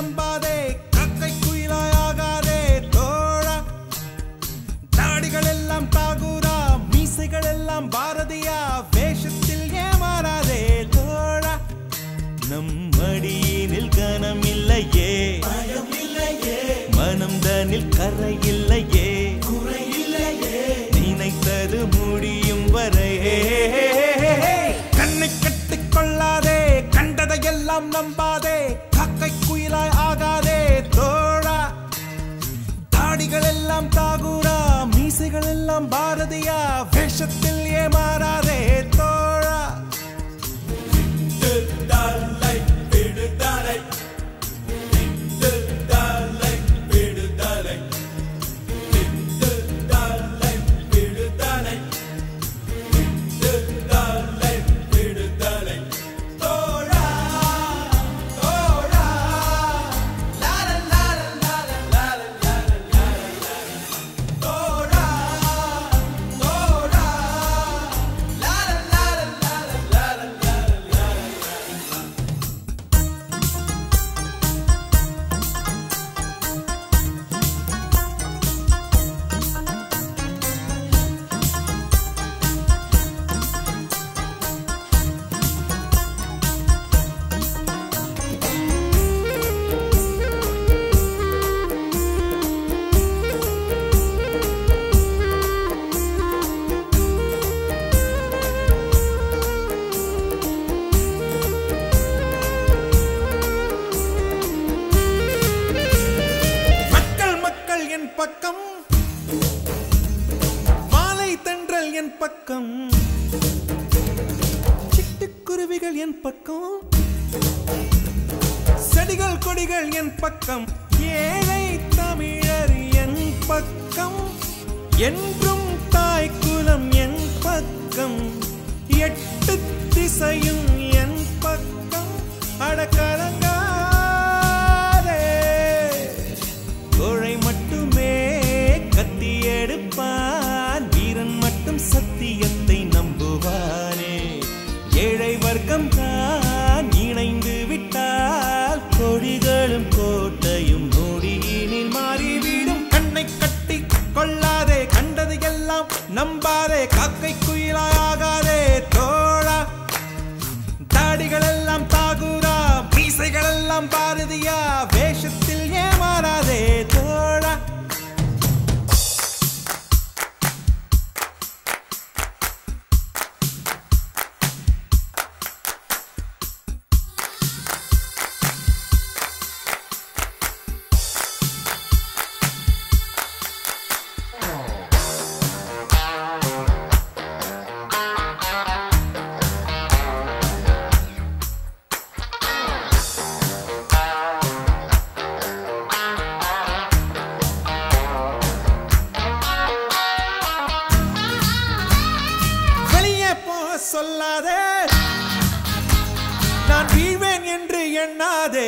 நம்பாதே கக்கை குயிலாயாகாதே தோழா தாடிகள் எல்லாம் தாகூரா மீசைகள் எல்லாம் பாரதியா வேஷத்தில் ஏமாறாதே தோழா நம் மடியினில் கனம் இல்லையே மனம் தனில் கரை இல்லையே நினைத்தது முடியும் வரை கண்ணை கட்டிக் கொள்ளாதே கண்டதையெல்லாம் நம்பாதே காக்கை குயிலாய் ஆகாதே தோழா தாடிகள் எல்லாம் தாகூரா மீசைகள் எல்லாம் பாரதியா வேஷத்தில் ஏமாறாதே தோழா மக்கள் மக்கள் என் பக்கம் மாலை தென்றல் என் பக்கம் சிட்டுக்குருவிகள் என் பக்கம் செடிகள் கொடிகள் என் பக்கம் ஏழை தமிழர் என் பக்கம் என்றும் தாய் குலம் என் பக்கம் எட்டு திசையும் என் பக்கம் அடக்கலங்காதே கோழை மட்டுமே கத்தி எடுப்பான் வீரன் மட்டும் சத்தியத்தை நம்புவானே ஏழை வர்க்கம் தான் இணைந்து விட்டால் கொடிகளும் கோட்டையும் நொடியினில் மாறிவிடும் கண்ணை கட்டி கொள்ளாதே கண்டது எல்லாம் நம்பாதே காக்கை குயிலாகாதே தோழா தாடிகள் எல்லாம் தாகூரா மீசைகள் எல்லாம் பாரதியா வேஷத்தில் ஏமாறாதே தோழா வெளியே போக சொல்லாதே நான் வீழ்வேன் என்று எண்ணாதே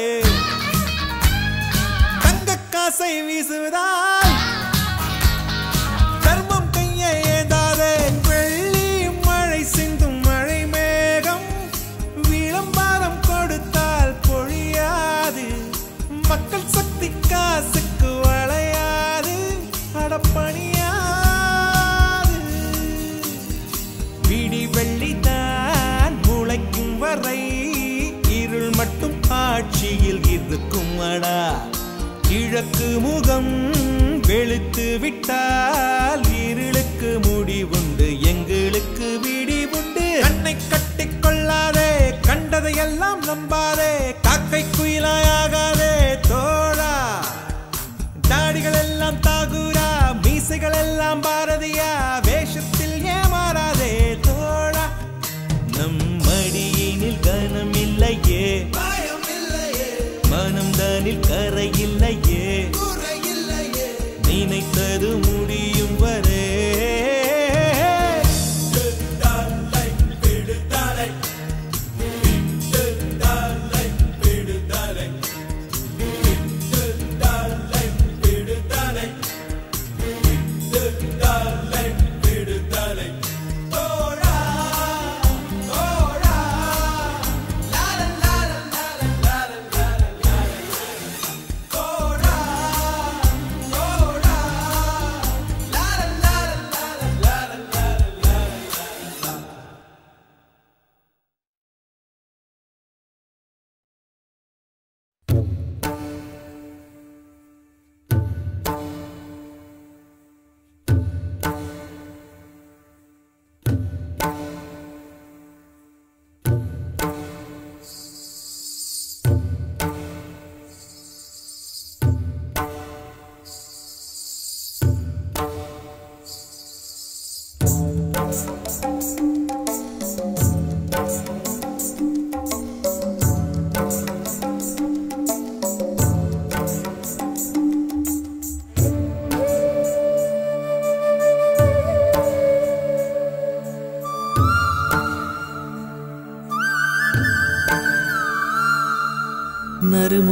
தங்க காசை வீசுவதால் தர்மம் கையை ஏந்தாதே வெள்ளி மழை சிந்தும் மழை மேகம் விளம்பரம் கொடுத்தால் பொழியாது மக்கள் சக்தி காசுக்கு வளையாது அடப்பணியாது பிடி வெள்ளிதான் முளைக்கும் வரை இருள் மட்டும் ஆட்சியில் இருக்கும் அடா கிழக்கு முகம் வெளுத்து விட்டால் இருளுக்கு முடிவுண்டு எங்களுக்கு விடிவுண்டு கண்ணை கட்டிக் கொள்ளாதே கண்டதையெல்லாம் நம்பாதே காக்கை குயிலாயாகாதே தோழா தாடிகள் எல்லாம் தாகூரா மீசைகள் எல்லாம் பாரதியா வேஷத்தில் ஏமாறாதே தோழா நம் மடியினில் கனம் இல்லையே மனம் தானில் கரை இல்லையே நினைத்தது முடியும் வரே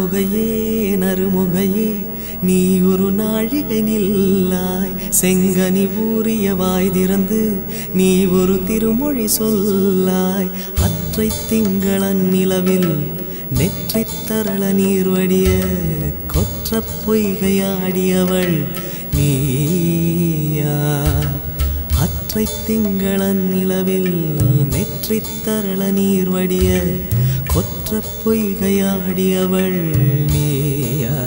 நறுமுகையே நறுமுகையே நீ ஒரு நாழிகை நில்லாய் செங்கனி ஊறிய வாய் திறந்து நீ ஒரு திருமொழி சொல்லாய் அற்றை திங்களன் நிலவில் நெற்றித் தரள நீர் வடிய கொற்ற பொய்கையாடியவள் நீயா அற்றை திங்களன் நிலவில் நெற்றித் தரள நீர் வடிய கொற்ற பொய்கையாடியவள் நீயா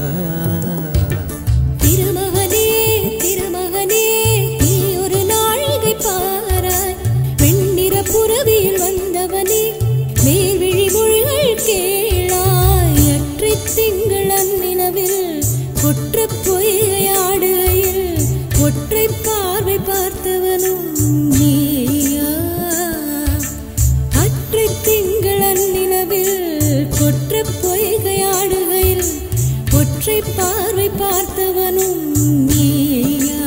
திருமகனே திருமகனே நீ ஒரு நாழிகை பாராய் வெண்ணிற புறவியில் வந்தவனே மேல்விழி மொழிகள் கேளாய் அற்றை திங்கள் அந்நிலவில் கொற்ற பொய்கையாடுகையில் ஒற்றை பார்வை பார்த்தவனும் நீயா அற்றை திங்கள் அந்நிலவில் கொற்ற பொய்கையாடுகையில் ஒற்றை பார்வை பார்த்தவனும் நீயா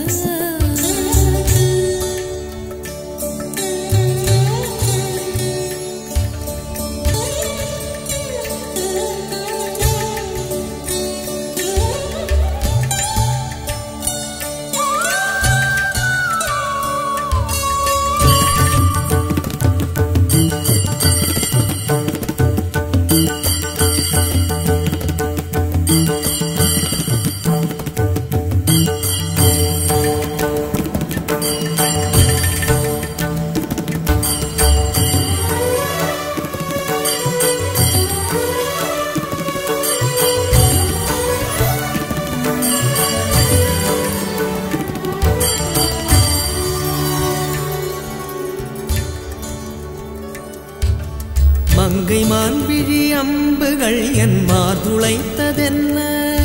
மங்கை மான்விழி அம்புகள் என் மார்துளைத்ததென்ன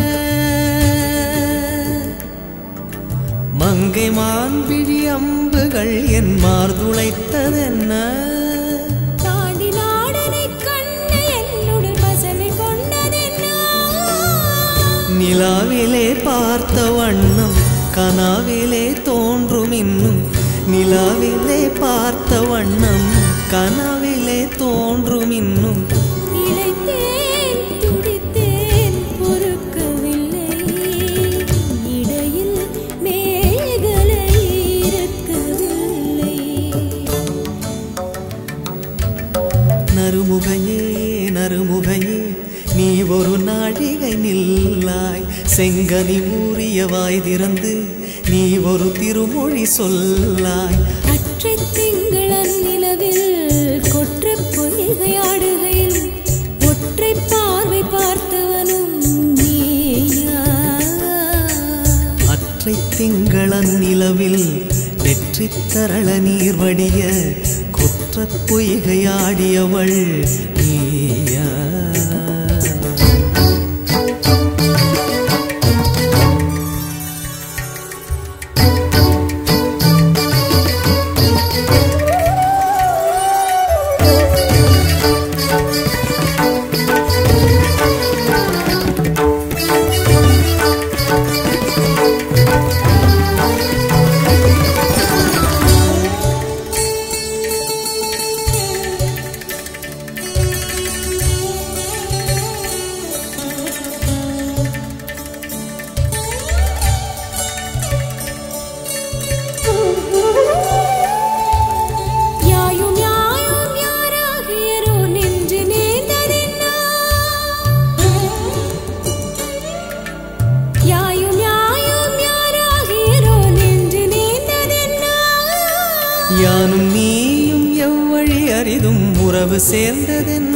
மங்கை மான்விழி அம்புகள் என் மார்துளைத்ததென்ன தாண்டி நாடனை கண்டு என்னுடன் பசமை கொண்டதென்ன நிலாவிலே பார்த்த வண்ணம் கனாவிலே தோன்றும் இன்னும் நிலாவிலே பார்த்த வண்ணம் கனாவிலே தோன்றும் இன்னும் இளைத்தேன் துடித்தேன் பொறுக்கவில்லை இடையில் மேகலை இருக்கவில்லை நறுமுகையே நறுமுகையே நீ ஒரு நாழிகை நில்லாய் செங்கனி ஊறிய வாய் திறந்து நீ ஒரு திருமொழி சொல்லாய் அற்றை திங்களன் நிலவில் கொற்ற பொய்கையாடுகையில் ஒற்றை பார்வை பார்த்தவனும் நீயா அற்றை திங்களன் நிலவில் வெற்றித் தரள நீர் வடிய குற்ற பொய்கையாடியவள் நீயா யாயும் யாயும் யாராகியரோ நின்று நேர்ந்ததென்ன யாயும் யாயும் யாராகியரோ நின்று நேர்ந்ததென்ன யானும் நீயும் எவ்வழி அரிதும் உறவு சேர்ந்ததென்ன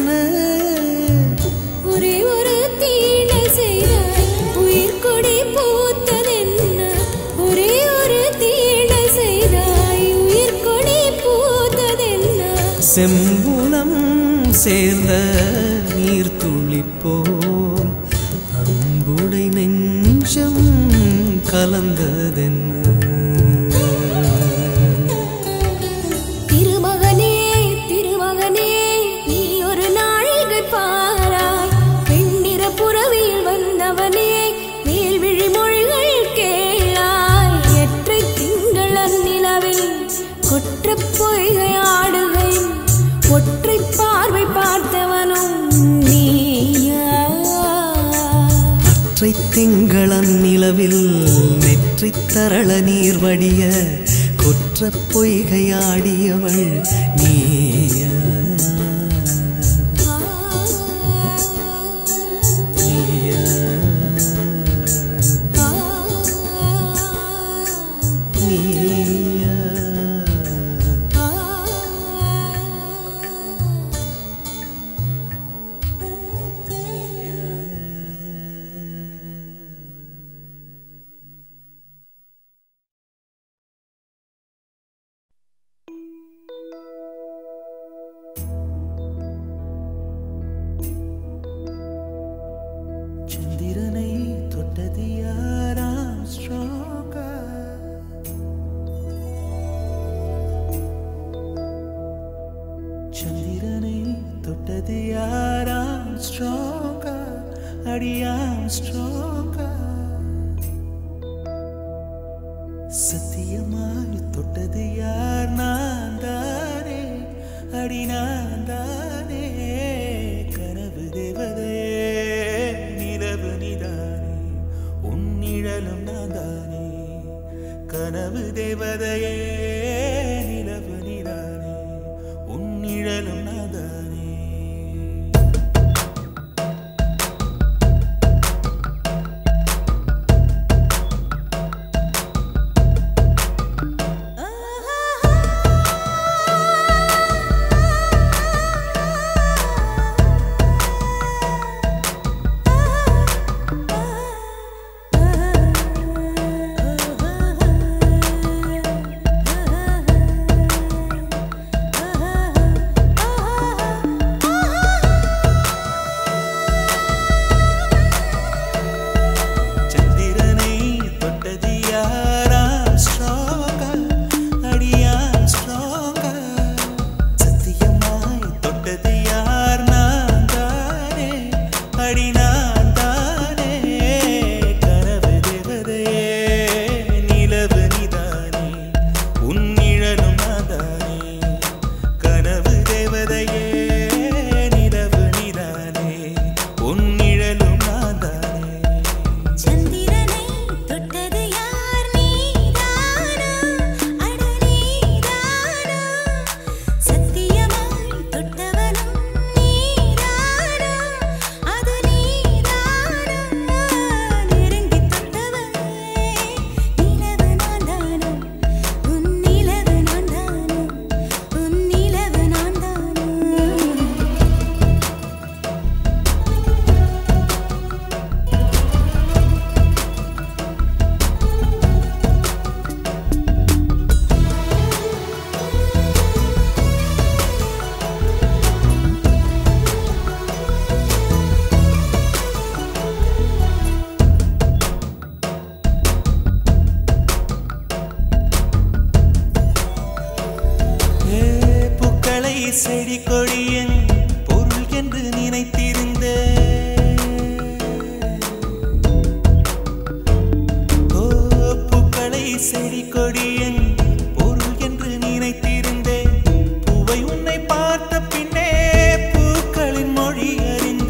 ஒரே ஒரு தீண்டை செய்தாய் உயிர் கொடி பூத்ததென்ன ஒரே ஒரு தீண்டை செய்தாய் உயிர் கொடி பூத்ததென்ன செம்புலம் சேர்ந்த நீர் துளிப்போம் அன்புடை நெஞ்சம் கலந்ததென்ன திருமகனே திருமகனே நீ ஒரு நாழிகை பாராய் வெண்ணிற புறவியில் வந்தவனே மேல்விழி மொழிகள் கேளாய் எற்றை திங்கள் அந்நிலவில் கொற்ற பொய்கை ஆடுகையில் ஒற்றை பார்வை பார்த்தவனும் நீயா ஒற்றை திங்களன் நிலவில் நெற்றி தரள நீர் வடிய கொற்ற பொய்கையாடியவள் நீயா நீயா நீயா சந்திரனை தொட்டது யாராம் ஸ்ட்ராங்கா சந்திரனை தொட்டது யாராம் ஸ்ட்ராங்கா அடியாம் ஸ்ட்ராங்கா சத்தியமாய் தொட்டது யார் நான் தானே அடி நான் தானே கனவு தேவதையே நிலவு நிதானே உன்னிழலும் நான் தானே கனவு தேவதையே நிலவு நிதானே உன்னிழலும் நான் தானே சந்திரனை தொட்டது யாராம் ஸ்ட்ராங்கா அடியாம் ஸ்ட்ராங்கா சத்தியமாய் தொட்டது யார் நான் தானே அடி நான் தானே கனவு தேவதையே நிலவு நிதானே உன் நிழலும் நாதானே கனவு தேவதையே நிலவு நிதானே உன் நிழலும் நாதானே சந்திரனை தொட்டது யார் நீதானா அட நீதானா சத்தியமாய் தொட்டவனும் நீதானா அது நீதானா நெருங்கி தொட்டவனே நிலவு நான்தானா உன் நிலவு நான்தானா உன் நிலவு நான்தானா ஏ, பூக்களை செடி கொடியன் பொருள் என்று நினைத்திருந்த ஓ பூக்களை செடி கொடியன் பொருள் என்று நினைத்திருந்தேன் பூவை உன்னை பார்த்த பின்னே பூக்களின் மொழி அறிந்த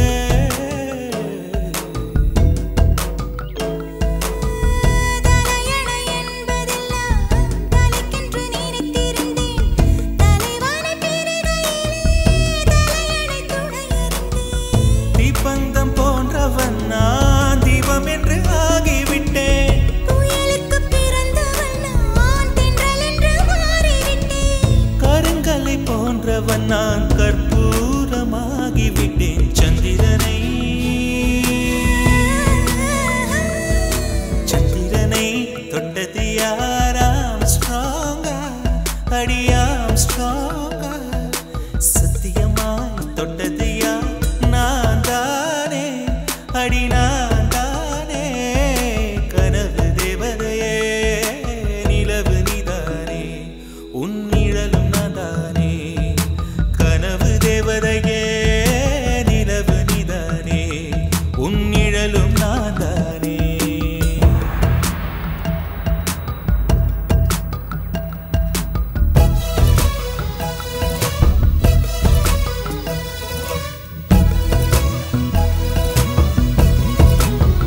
தலையணை என்பதெல்லாம் தலைக்கென்று நினைத்திருந்தேன் தலைவானை பிரிகையிலே தலையணை துணையறிந்தேன் தீப்பந்தம் போன்றவன் நான் தீபம் என்று ஆகிவிட்டேன் புயலுக்கு பிறந்தவள் நான் தென்றல் என்று மாறிவிட்டேன் கருங்கலை போன்றவன் நான் கற்பூரமாகிவிட்டேன் சந்திரனை சந்திரனை தொட்டது யாராம் ஸ்ட்ராங்கா அடியாம் ஸ்ட்ராங்கா சத்தியமாய் தொட்டது யார் நான் தானே அடி நான் தானே கனவு தேவதையே நிலவு நிதானே உன் நிழலும் நான் தானே கனவு தேவதையே நிலவு நிதானே உன் நிழலும் நான் தானே ஆ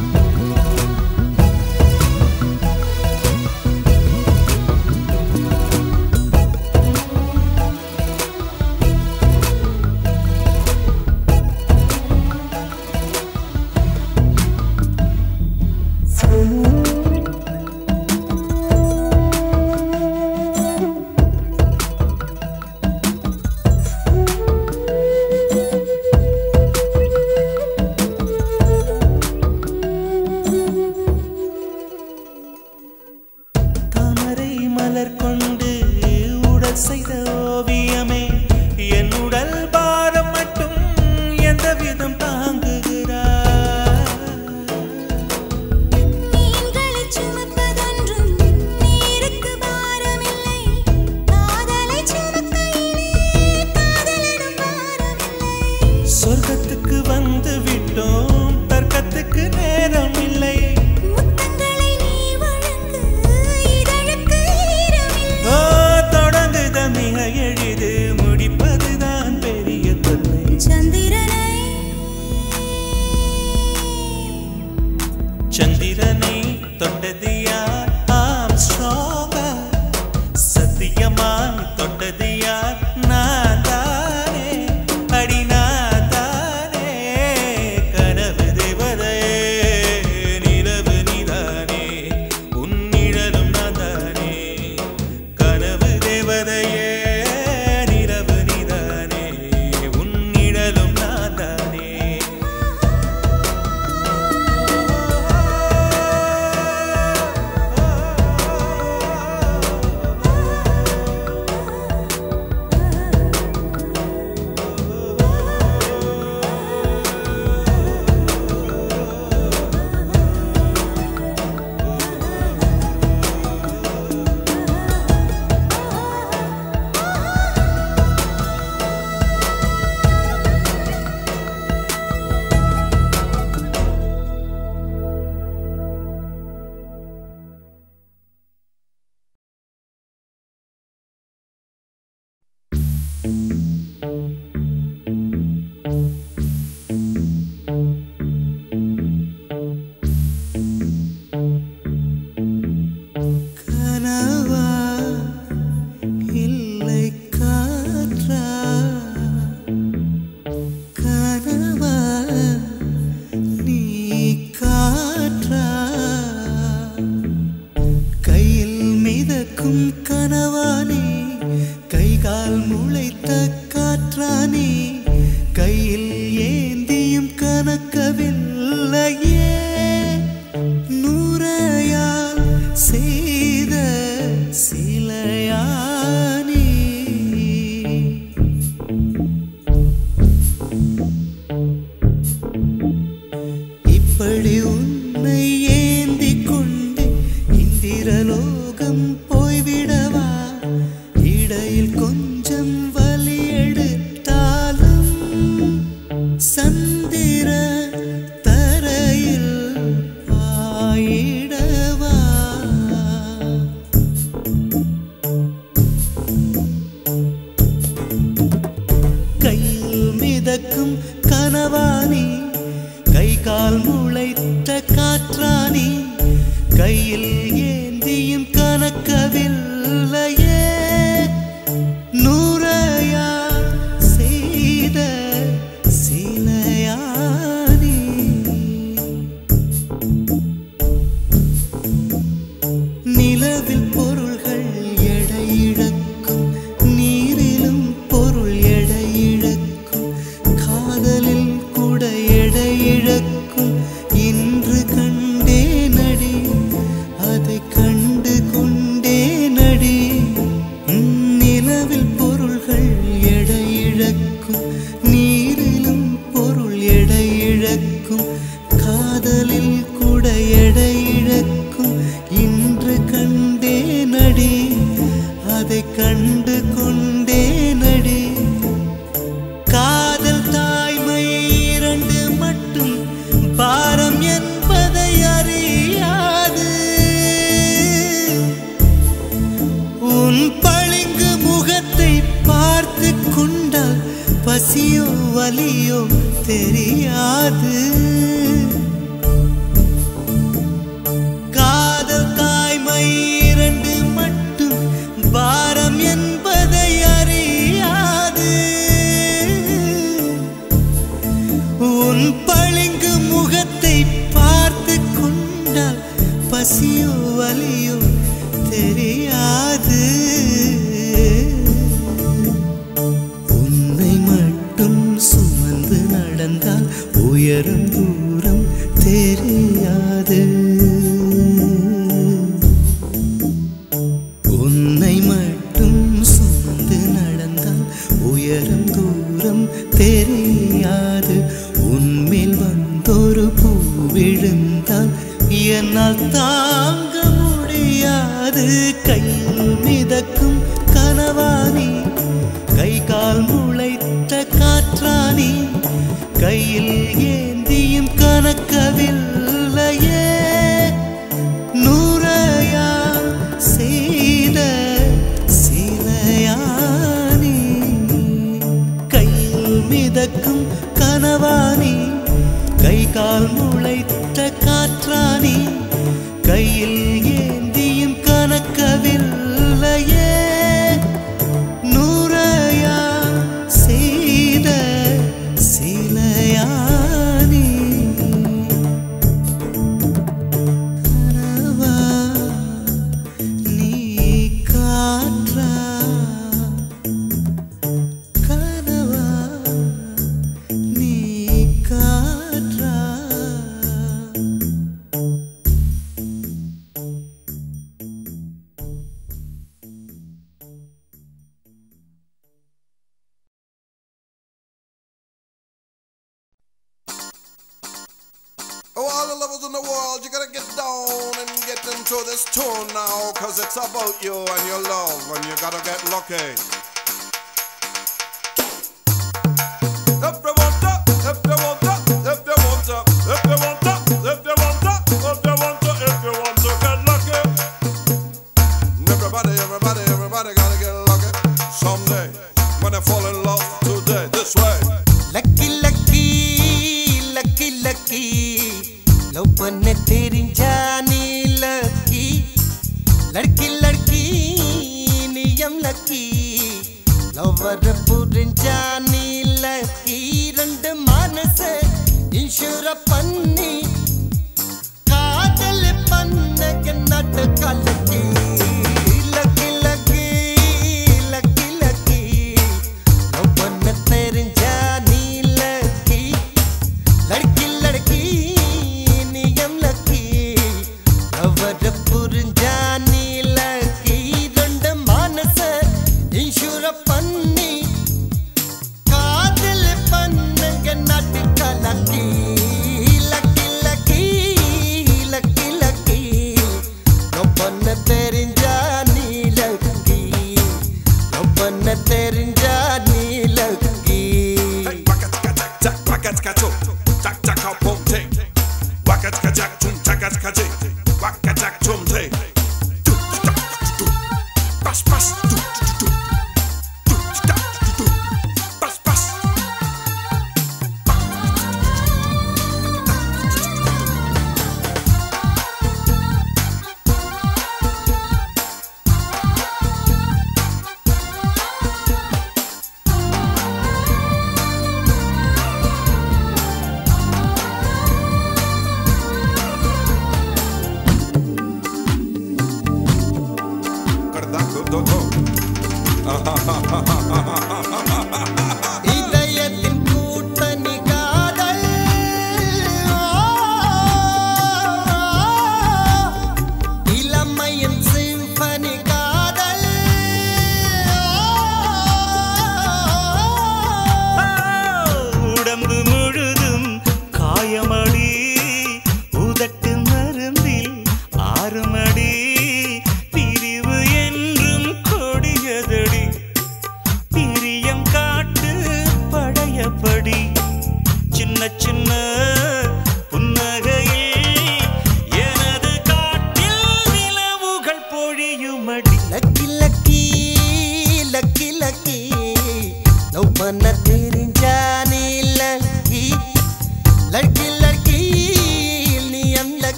சந்திரனை தொட்டது யார் ஆம் ஸ்ட்ராங்கா சத்தியமாய் தொட்டது யார் நான் தானே அடி நான் தானே கனவு தேவதையே நிலவு நீதானே உன் நிழலும் நான் தானே கனவு தேவதையே நிலவு நீதானே உன் நிழலும் நான் தானே கனவா இல்லை காற்றா கனவா நீ காற்றா கையில் மிதக்கும் கனவானே கைகால் முளைத்த காற்றானே கையில் ஏந்தியும் கணக்கவில்லையே நூறையால் செய்த சிலையானே இப்படி உன்னை ஏந்தி கொண்டு இந்திரலோகம் போய்விடவா இடையில் கொஞ்சம் வலி எடுத்தாலும் சந்திர தரையில் ஆயிடவா கையில் மிதக்கும் கனவானி கை கால் முளைத்த காற்றானி கையில் ஏந்தியும் கணக்கவில்லையே நூறையா செய்த சிலையானி நிலவில் பொருள்கள் எடையிழக்கும் நீரிலும் பொருள் எடையிழக்கும் காதலில் கூட எடையிழக்கும் இன்று கண்டே நடி அதை கண்டு கொண்டே நடி நிலவில் பொருள்கள் எடையிழக்கும் நீரிலும் பொருள் எடையிழக்கும் காதலில் கூட எடையிழக்கும் இன்று கண்டே நடி அதை கண்டு கொண்டே நடி காதல் தாய்மை இரண்டு மட்டும் பாரம் என்பதை அறியாது உன் பளிங்கு முகத்தை பார்த்து கொண்டால் பசியோ வலியோ தெரியாது காதல் தாய்மை இரண்டு மட்டும் பாரம் என்பதை அறியாது உன் பளிங்கு முகத்தை பார்த்து கொண்டால் பசியோ வலியோ தெரியாது உன்னை மட்டும் சுமந்து நடந்தால் உயரம் தூரம் தெரியாது உன்னை மட்டும் சுமந்து நடந்தால் உயரம் தூரம் தெரியாது உன்மேல் வந்தொரு பூ விழுந்தால் என்னால் தாங்க முடியாது கையில் மிதக்கும் கனவானி கை கால் முளைத்த காற்றானி கையில் ஏந்தியும் கணக்கவில்லையே நூறையா செய்த சிலையானி கையில் மிதக்கும் கனவானி கை கால் முளைத்த காற்றானி fellas in the world, you gotta get down and get into this tune now, cause it's about you and your love, and you gotta get lucky. If you want to, if you want to, if you want to, if you want to, if you want to, if you want to, if you want to get lucky. Everybody, everybody, everybody gotta get lucky. Someday, when they fall in love today, this way. Lucky lucky lucky lucky love பண்ண தெரிஞ்சா நீ lucky லட்கி லட்கி நீயம் lucky லவ்வர புரிஞ்சா நீ lucky ரெண்டு மனச இன்சூர பண்ணி காதல் பண்ண நட்டு கலக்கி lucky lucky lucky lucky love பண்ண தெரிஞ்சா நீ லக்கி லட்கி லட்கி நீயம் லக்கி அவர புரிஞ்சா நீ லக்கி ரெண்டு மனச இன்சூர பண்ணி காதல் பண்ணுங்க நாட்டு கலக்கி lucky lucky lucky lucky love பண்ண தெரிஞ்சா நீ லக்கி லவ் பண்ண தெரிஞ்சா நீ lucky Hey, waka taka tak tak, waka taka tum, tak tak a pum ting. Waka taka tak tum, taka taka ting. Waka tak tum ting. Do do da do do. Bas bas do do do. Do do da do do. Bas bas.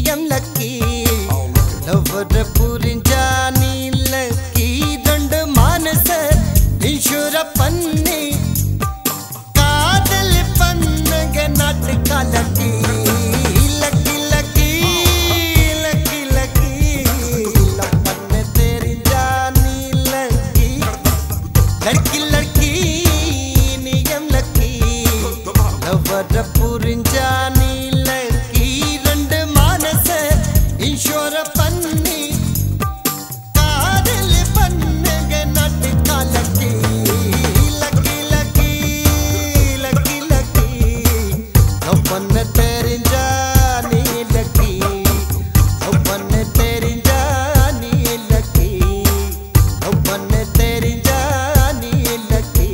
எம் lucky லவ்வர புரிஞ்சா நீ lucky ரெண்டு மானச இன்சூர பண்ணி காதல் பண்ணுங்க நாட்டு காலக்கி lucky lucky lucky lucky love பண்ண தெரிஞ்சா நீ லக்கி லட்கி லட்கி நீயம் லக்கி லவ்வர புரிஞ்சா நீ லக்கி ரெண்டு மானச இன்சூர பண்ணி காதல் பண்ணுங்க நாட்டு காலக்கி lucky lucky lucky lucky love பண்ண தெரிஞ்சா நீ லக்கி லவ் பண்ண தெரிஞ்சா நீ லக்கி லவ் பண்ண தெரிஞ்சா நீ லக்கி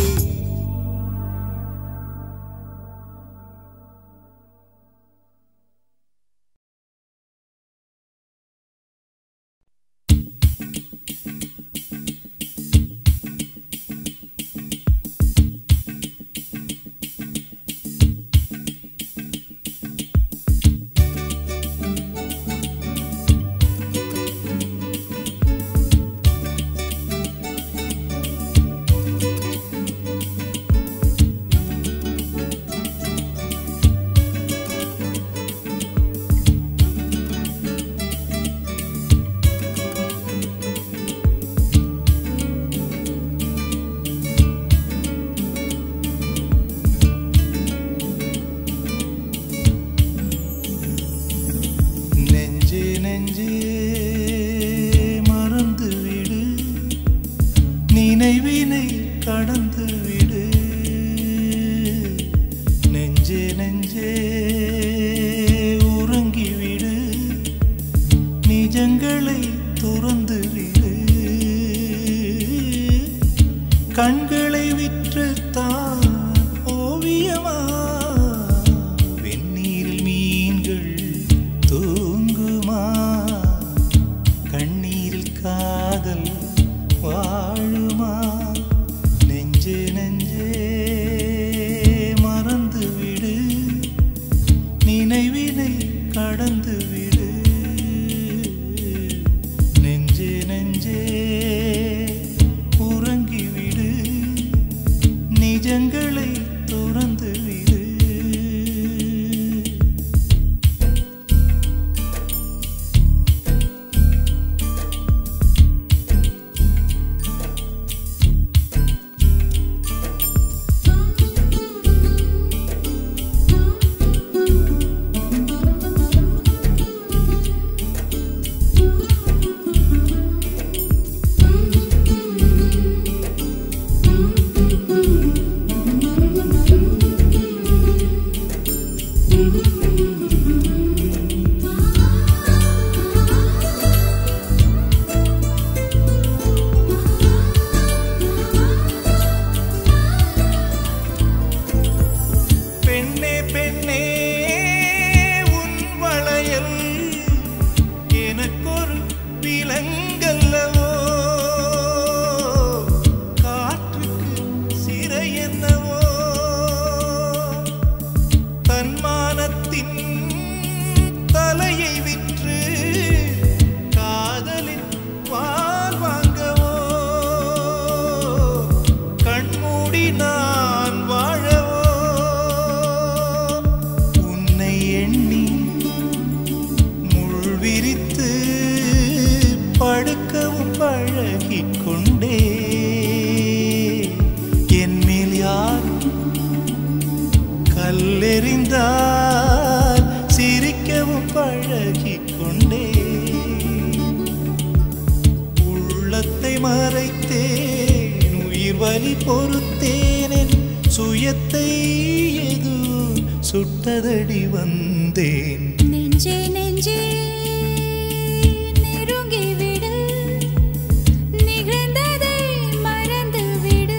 நெஞ்சே நெஞ்சே மறந்து விடு நினைவினை கடந்து விடு நெஞ்சே நெஞ்சே உறங்கி விடு நிஜங்களை துறந்து விடு கண்களை விற்றுத்தான் ஓவியமா வெந்நீரில் மீன்கள் தூங்குமா கண்ணீரில் காதல் வாழுமா நெஞ்சே நெஞ்சே மறந்து விடு நினைவினை கடந்து விடு நெஞ்சே நெஞ்சே உறங்கி விடு நிஜங்களை துறந்து விடு பெண்ணே பெண்ணே உன் வளையல் எனக்கொரு விலங்கல்லவோ காற்றுக்கு சிறை என்னவோ தன்மானத்தின் தலையை விற்று காதலின் பால் வாங்கவோ கண்மூடி நான் வாழவோ உன்னை எண்ணி முள் விரித்து படுக்கவும் பழகிக் கொண்டே என் மேல் யார் கல்லெறிந்தால் சிரிக்கவும் பழகிக் கொண்டே உள்ளத்தை மறைத்தேன் உயிர் வலி பொறுத்தேனென் சுயத்தை எது சுட்டதடி வந்தேன் நெஞ்சே நெஞ்சே நெருங்கி விடு நிகழ்ந்ததை மறந்து விடு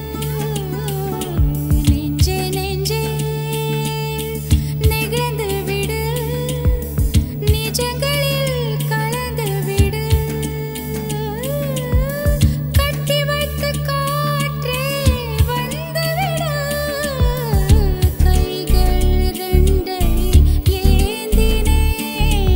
நெஞ்சே நெஞ்சே நிகழ்ந்து விடு நிஜங்களில் கலந்து விடு கட்டி வைத்த காற்றே வந்து விடு கைகள் ரெண்டை ஏந்தினே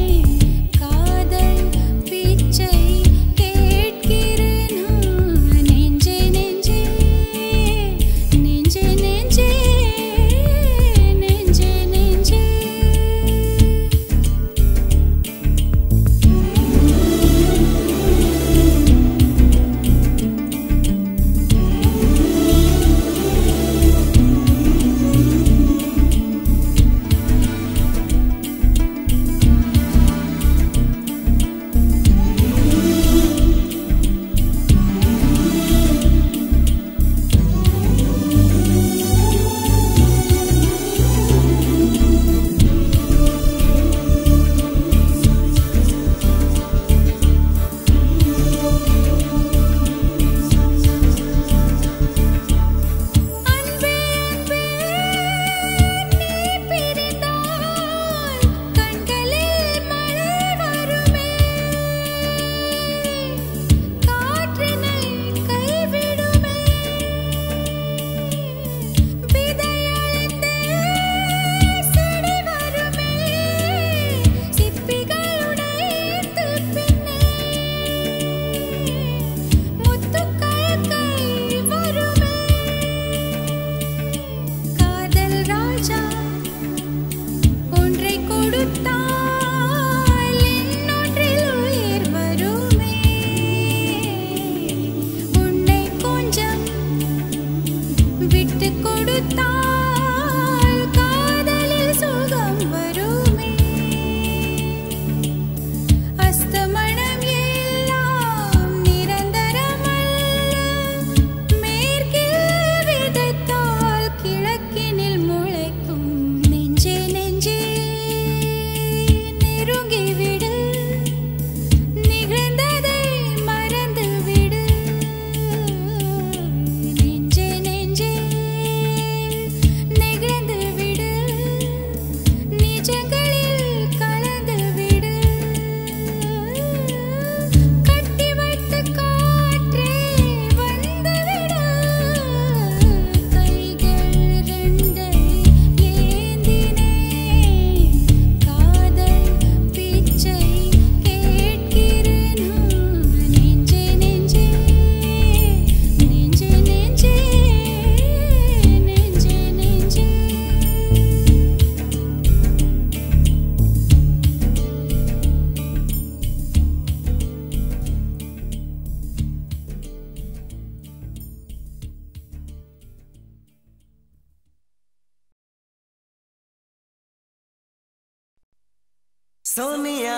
சோனியா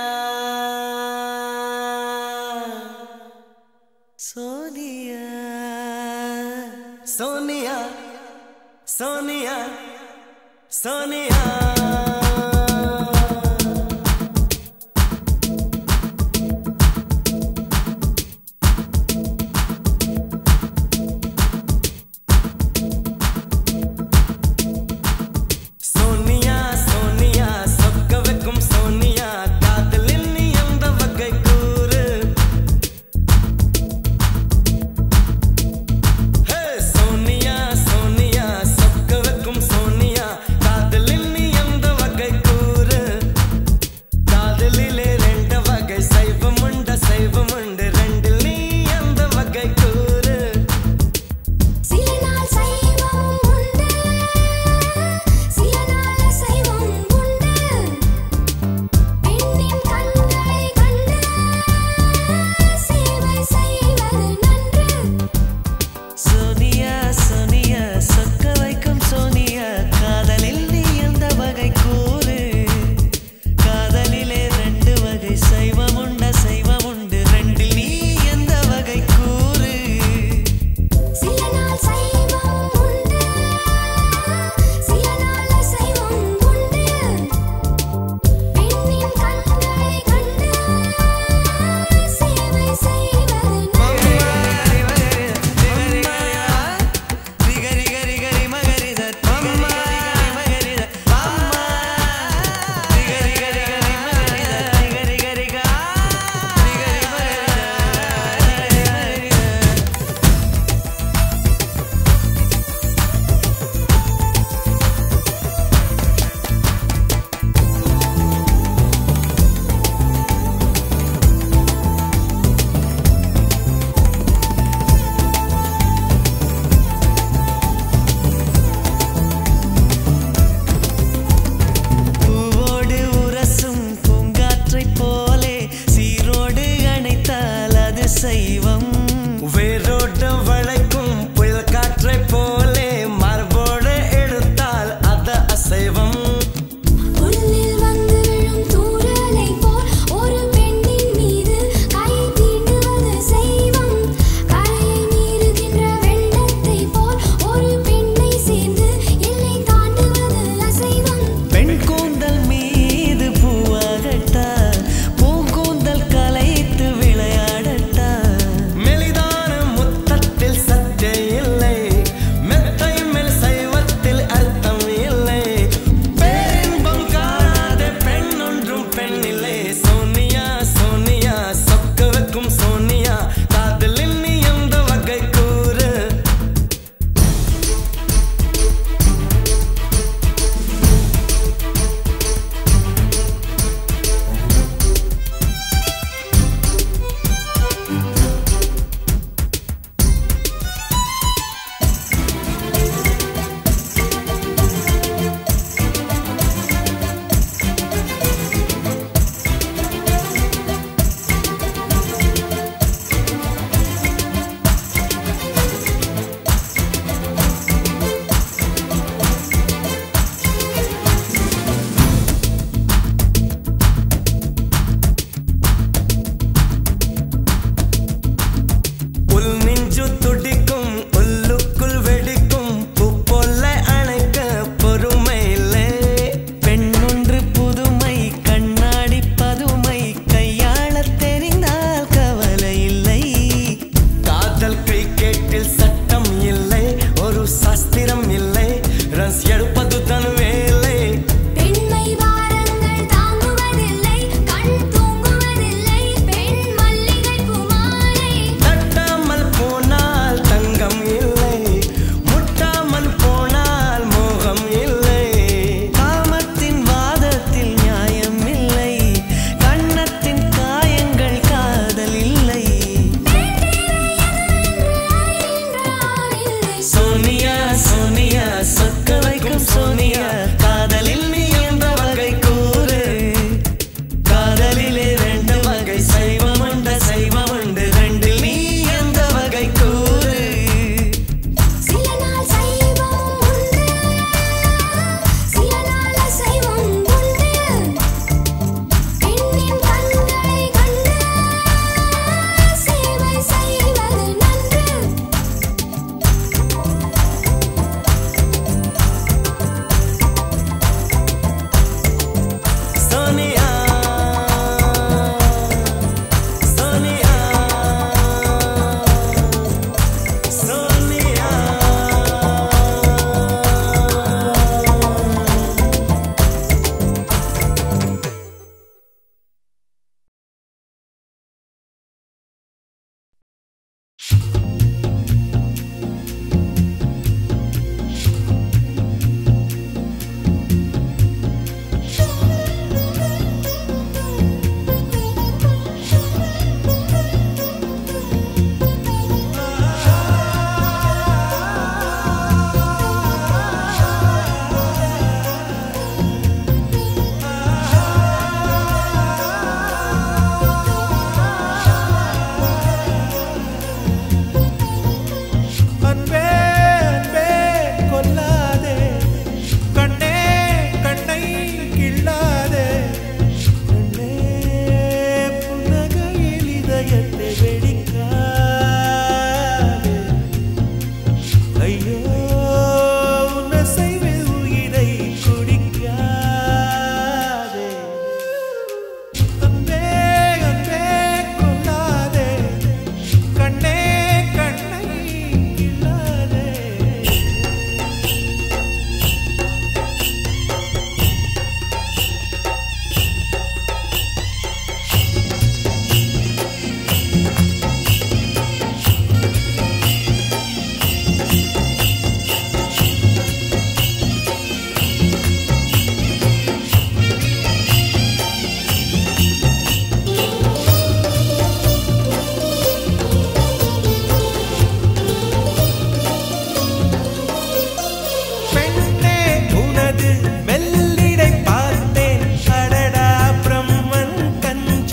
சோனியா சோனியா சோனியா சோனியா சோனியா சோனியா சொக்க வைக்கும் சோனியா காதலின் நீ எந்த வகை கூறு ஹே சோனியா சோனியா சொக்க வைக்கும் சோனியா காதலின்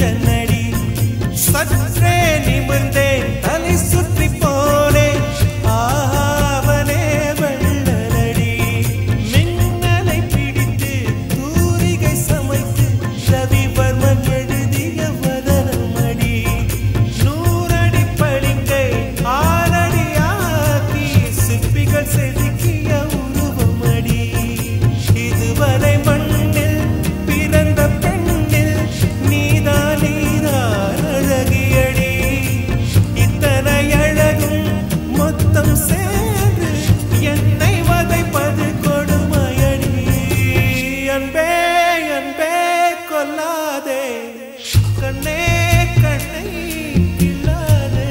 நினைச்சனடி சற்றே நிமிர்ந்தேன் தலை சுற்றி போனேன் ஆவனே வெள்ளலடி மின்னலை பிடித்து தூரிகை சமைத்து ரவிவர்மன் எழுதிய வதனமடி நூறடி பளிங்கை ஆறடி ஆக்கி சிற்பிகள் செதுக்கிய உருவமடி இதுவரை மண்ணில் பிறந்த பெண்ணில் நீதான் நீதான் அழகியடி இத்தனை அழகும் மொத்தம் சேர்ந்து என்னை வதைப்பது கொடுமையடி அன்பே அன்பே கொல்லாதே கண்ணே கண்ணை கிள்ளாதே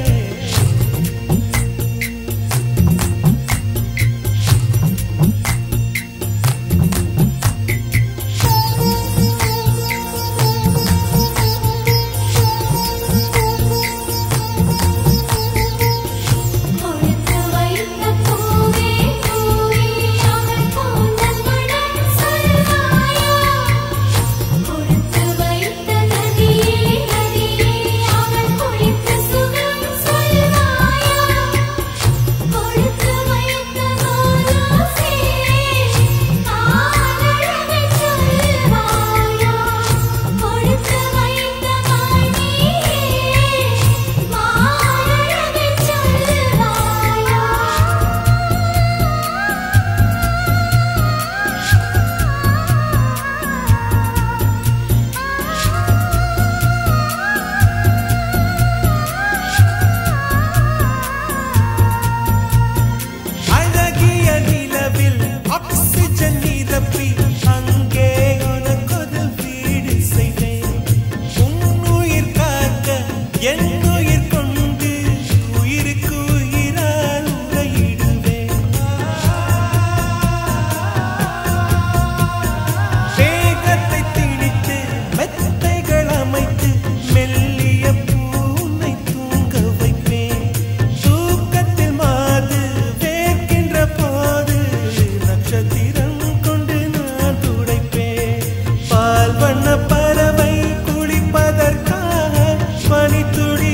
கொடுத்து வைத்த பூவே பூவே அவன் கூந்தல் மணம் சொல்வாயா கொடுத்து வைத்த நதியே நதியே அவன் குளித்த சுகம் சொல்வாயா கொடுத்து வைத்த கோலோசே ஆனழகை சொல்வாயா கொடுத்து வைத்த வாணியே மானழகை சொல்வாயா அழகிய நிலவில் ஆக்சிஜன் நிரப்பி அங்கே உனக்கொரு வீடு செய்வேன் உன்னுயிர் காக்க என் உயிர் கொண்டு உயிருக்கு உயிரால் உரையிடுவேன் வேகத்தை திணித்து மெத்தைகள் அமைத்து மெல்லிய பூனை தூங்க வைப்பேன் தூக்கத்தில் மாது வேர்க்கின்ற போது நட்சத்திரம் கொண்டு நான் துடைப்பேன் பால் வண்ண பறவை குளிப்பதற்காக பனித்துளி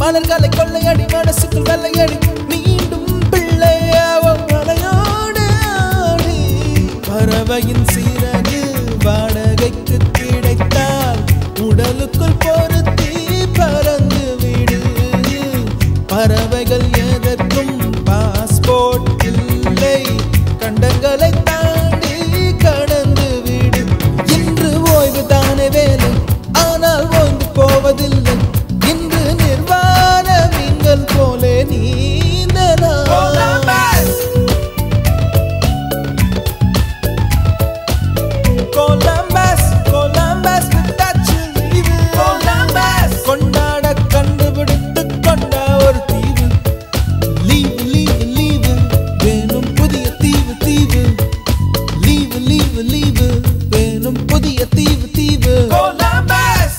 மலர்களை கொள்ளையடி மனசுக்குள் வெள்ளையடி மீண்டும் பிள்ளையாவும் மலையோடு ஆடி பறவையின் சீரகு வாடகைக்கு கிடைத்தால் உடலுக்குள் பொருத்தி பறந்து விடு பறவைகள் எதற்கும் பாஸ்போர்ட் இல்லை கண்டங்களை தாண்டி கடந்து விடு இன்று ஓய்வு தானே வேலை ஆனால் ஓய்ந்து போவதில்லை இன்று நிர்வாண மீன்கள் போலே நீந்தலாம் கொலம்பஸ் கொலம்பஸ் விட்டாச்சு லீவு கொலம்பஸ் கொண்டாட கண்டுபிடித்து கொண்ட ஒரு தீவு லீவு லீவு லீவு வேணும் புதிய தீவு தீவு லீவு லீவு லீவு வேணும் புதிய தீவு தீவு Columbus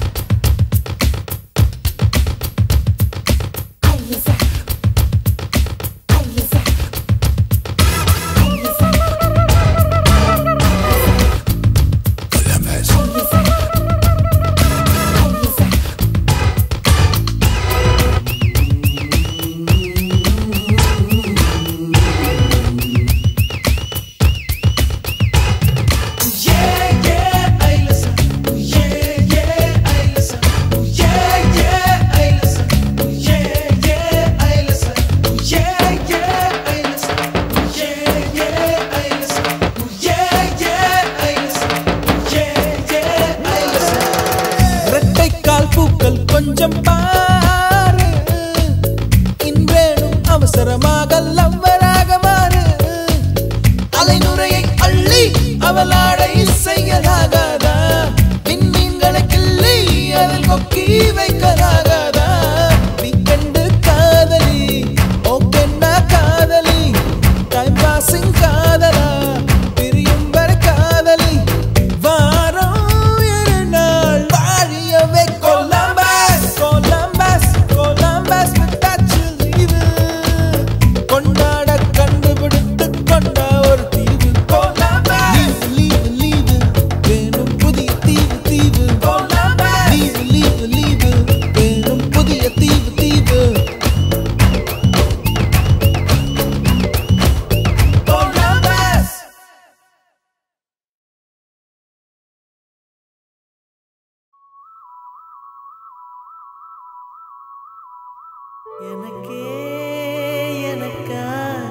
Yeah, yeah, ay listen. Yeah, yeah, ay listen. Yeah, yeah, ay listen. Yeah, yeah, ay listen. Yeah, yeah, ay listen. Yeah, yeah, ay listen. Yeah, yeah, ay listen. Yeah, yeah, ay listen. இரட்டைக்கால் பூக்கள் கொஞ்சம் பாரு இன்றேனும் அவசரமாக லவ்வராக மாறு அலைநுரையை அள்ளி அவளாடை செய்யலாகாதா விண்மீன்களை கிள்ளி அதில் கொக்கி வைக்கலாகாதா வீக்கெண்டு காதலி ஓகேண்டா காதலி டைம் பாசிங் காதலா பிரியும் வரை காதலி வாரம் இரு நாள் வாழியவே கொலம்பஸ் கொலம்பஸ் கொலம்பஸ் விட்டாச்சு லீவு கொண்டாட கண்டுபிடித்து கொண்ட ஒரு தீவு லீவு லீவு லீவு வேணும் புதிய தீவு தீவு லீவு லீவு லீவு வேணும் புதிய தீவு தீவு எனக்கே எனக்கா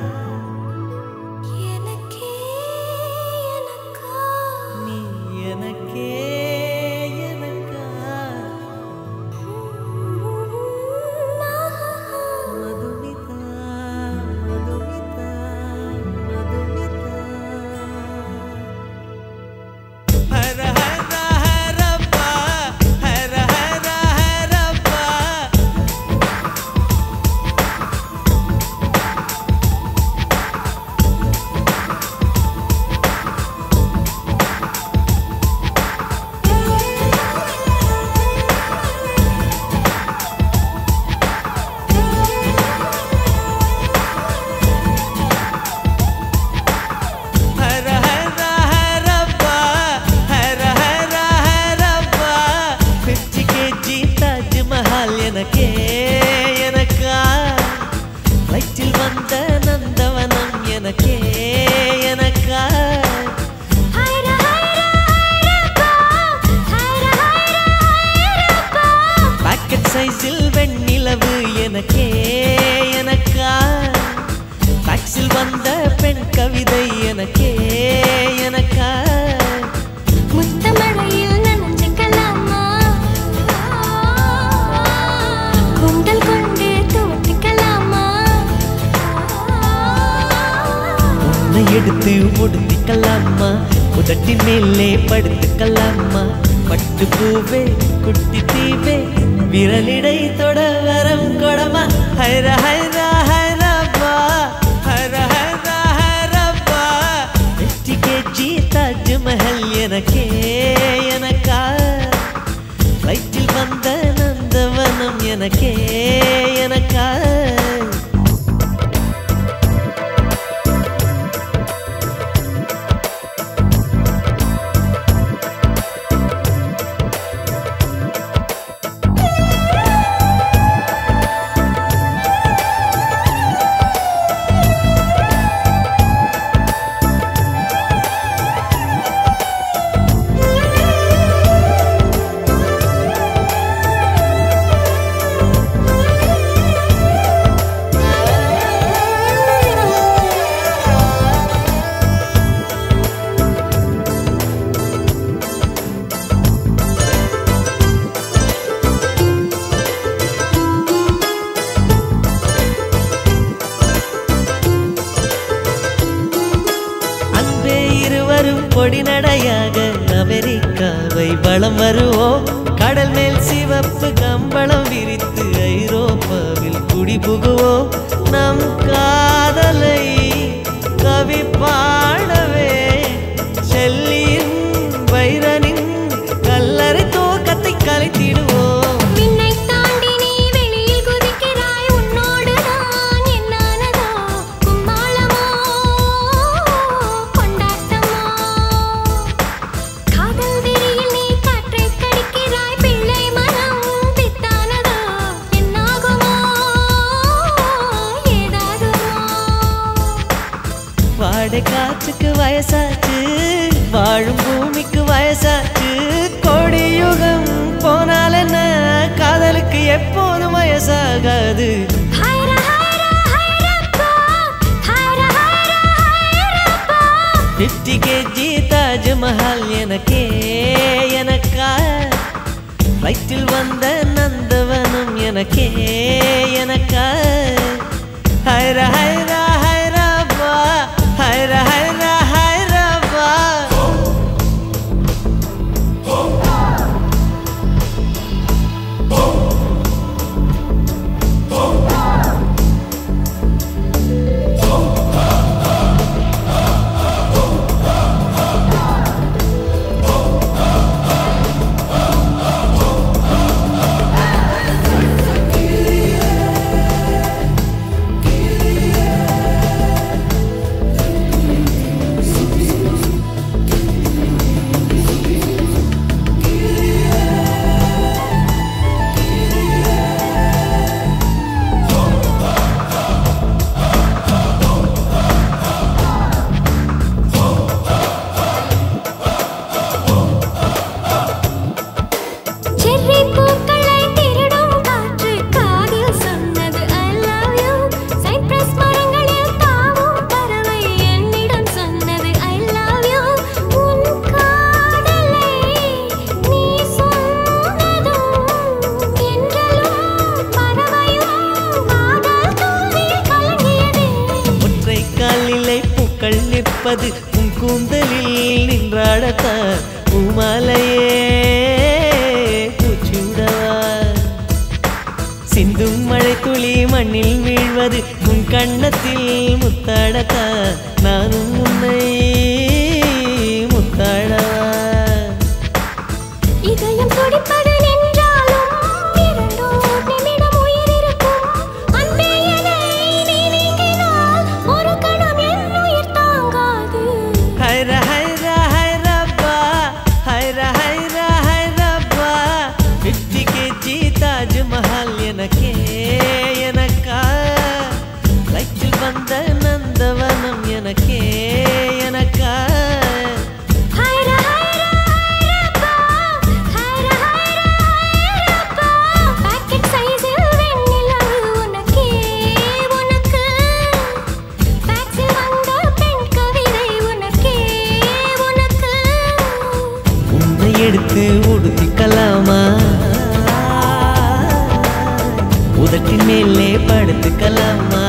எனக்கே எனக்கா நீ எனக்கே எனக்கா மதுமிதா மதுமிதா மதுமிதா ஹர ஹர ஹரப்பா ஹர ஹர ஹரப்பா ஹர ஹர ஹரப்பா ஹர ஹர ஹரப்பா பிச்சு கேஜி தாஜ்மஹால் எனக்கே எனக்கா வயிற்றில் வந்த நந்தவனம் எனக்கே எனக்கா ஹைர ஹைர ஹைரப்பா ஹைர ஹைர ஹைரப்பா பாக்கெட் சைஸில் வெண்ணிலவு எனக்கே எனக்கா டாக்ஸில் வந்த பெண் கவிதை எனக்கே எனக்கா முத்தமழையில் நனைஞ்சுக்கலாமா குண்டல் கொண்டு துவட்டிக்கலாமா உன்னை எடுத்து ஒடுத்திக்கலாமா உதட்டின் மேலே படுத்துக்கலாமா பட்டு பூவே குட்டி தீவே விரலிடை தொட வரம் கொடமா ஹைர ஹைர ஹைரப்பா ஹர ஹர ஹரப்பா வெற்றி கேஜி தாஜ்மஹல் எனக்கே எனக்கா வயிற்றில் வந்த நந்தவனம் எனக்கே எனக்கா ஹைர பொடிநடையாக அமெரிக்காவை வலம் வருவோம் கடல் மேல் சிவப்பு கம்பளம் விரித்து ஐரோப்பாவில் குடிபுகுவோம் நம் காதலை கவி பாடவே செல்லியின் வைரனின் கல்லறை தோக்கத்தை கலைத்திடுவோம் விண்ணை தாண்டி நீ வெளியில் குதிக்கிறாய் உன்னோடு நான் என்னானதோ கும்மாளமோ கொண்டாட்டமோ காதல் வெறியில் நீ காற்றை கடிக்கிறாய் பிள்ளை மனம் பித்தானதோ என்னாகுமோ ஏதாகுமோ வாடை காற்றுக்கு வயசாச்சு வாழும் பூமிக்கு வயசாச்சு கோடி யுகம் போனால் என்ன காதலுக்கு எப்போதும் வயசாகாது ஹைர ஹைர ஹைரப்பா ஹைர ஹைர ஹைரப்பா பிப்டி கேஜி தாஜ்மஹால் எனக்கே எனக்கா வயிற்றில் வந்த நந்தவனம் எனக்கே எனக்கா ஹைர ஹைர ஹைரப்பா ஹைர ஹைர ஹைரப்பா செர்ரி பூக்களை திருடும் காற்று காதில் சொன்னது I love you சைப்ரஸ் மரங்களில் தாவும் பறவை என்னிடம் சொன்னது I love you உன் காதலை நீ சொன்னதும் என்றலும் பறவையும் காதல் தோல்வியில் கலங்கியதே ஒற்றை காலிலை பூக்கள் நிற்பது உன் கூந்தலில் நின்றாடத்தான் பூமாலையே பூச்சூடவா சிந்தும் மழை துளி மண்ணில் வீழ்வது உன் கண்ணத்தில் முத்தாடத்தான் நானும் உன்னை முத்தாடவா இதயம் துடிப்பது நின்றாலும் இரண்டோர் நிமிடம் உயிர் இருக்கும் அன்பே என்னை நீ நீங்கினால் ஒரு கணம் என் உயிர் தாங்காது ஹைர ஹைர ஹைரப்பா ஹைர ஹைர ஹைரப்பா பிப்டி கேஜி தாஜ்மஹால் எனக்கே எனக்கா வயிற்றில் வந்த நந்தவனம் எனக்கே எனக்கா ஹைர ஹைர ஹைரப்பா ஹைர ஹைர ஹைரப்பா பாக்கெட் சைஸில் வெண்ணிலவு உனக்கே உனக்கு பேக்ஸில் வந்த பெண் கவிதை உனக்கே உனக்கு உன்னை எடுத்து உடுத்திக்கலாமா உதட்டின் மேலே படுத்துக்கலாமா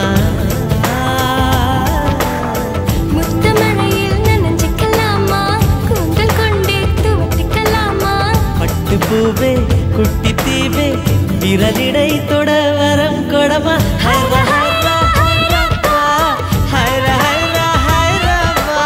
முத்தமழையில் நனைஞ்சிக்கலாமா கூந்தல் கொண்டு துவட்டிக்கலாமா பட்டு பூவே குட்டி தீவே விரலிடை தொட வரம் கொடமா ஹைர ஹைர ஹைரப்பா ஹைர ஹைர ஹைரப்பா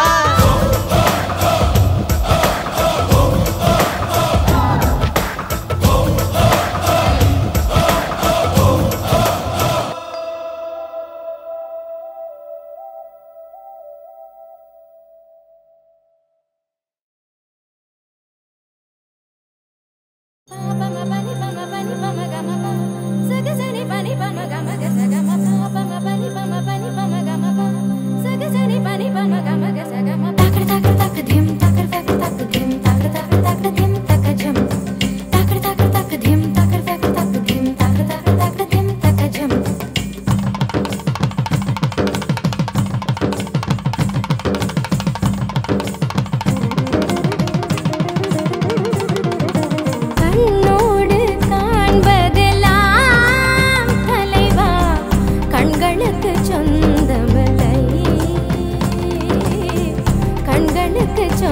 கண்ணோடு காண்பதெல்லாம் தலைவா கண்களுக்கு சொந்தமில்லை கண்களுக்கு சொந்தமில்லை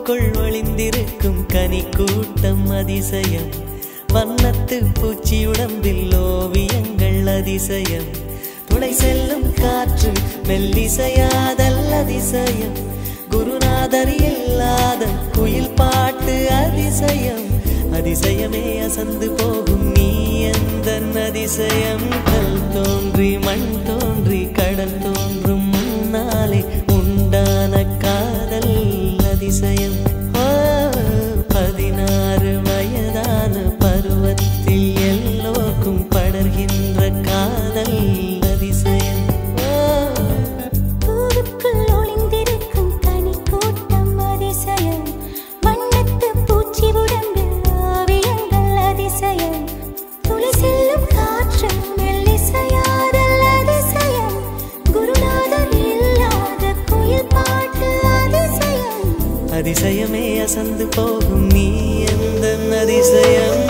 பூவுக்குள் ஒளிந்திருக்கும் கனி கூட்டம் அதிசயம் வண்ணத்து பூச்சி உடம்பில் ஓவியங்கள் அதிசயம் துளை செல்லும் காற்று மெல்லிசையாதல் அதிசயம் குருநாதர் இல்லாத குயில் பாட்டு அதிசயம் அதிசயமே அசந்து போகும் நீ எந்த அதிசயம் கல் தோன்றி மண் தோன்றி கடல் தோன்றும் முன்னாலே உண்டான காதல் அதிசயம் ஆ, பதினாறு வயதான பருவத்தில் எல்லோருக்கும் படர்கின்ற காதல் அதிசயம் ஆ, பூவுக்குள் ஒளிந்திருக்கும் கனி கூட்டம் அதிசயம் வண்ணத்து பூச்சி உடம்பில் ஓவியங்கள் அதிசயம் துளி செல்லும் காற்று மெல்லிசையாதல் அதிசயம் குருநாதர் இல்லாத குயில் பாட்டு அதிசயம் அதிசயமே அசந்து போகும் நீ எந்த அதிசயம்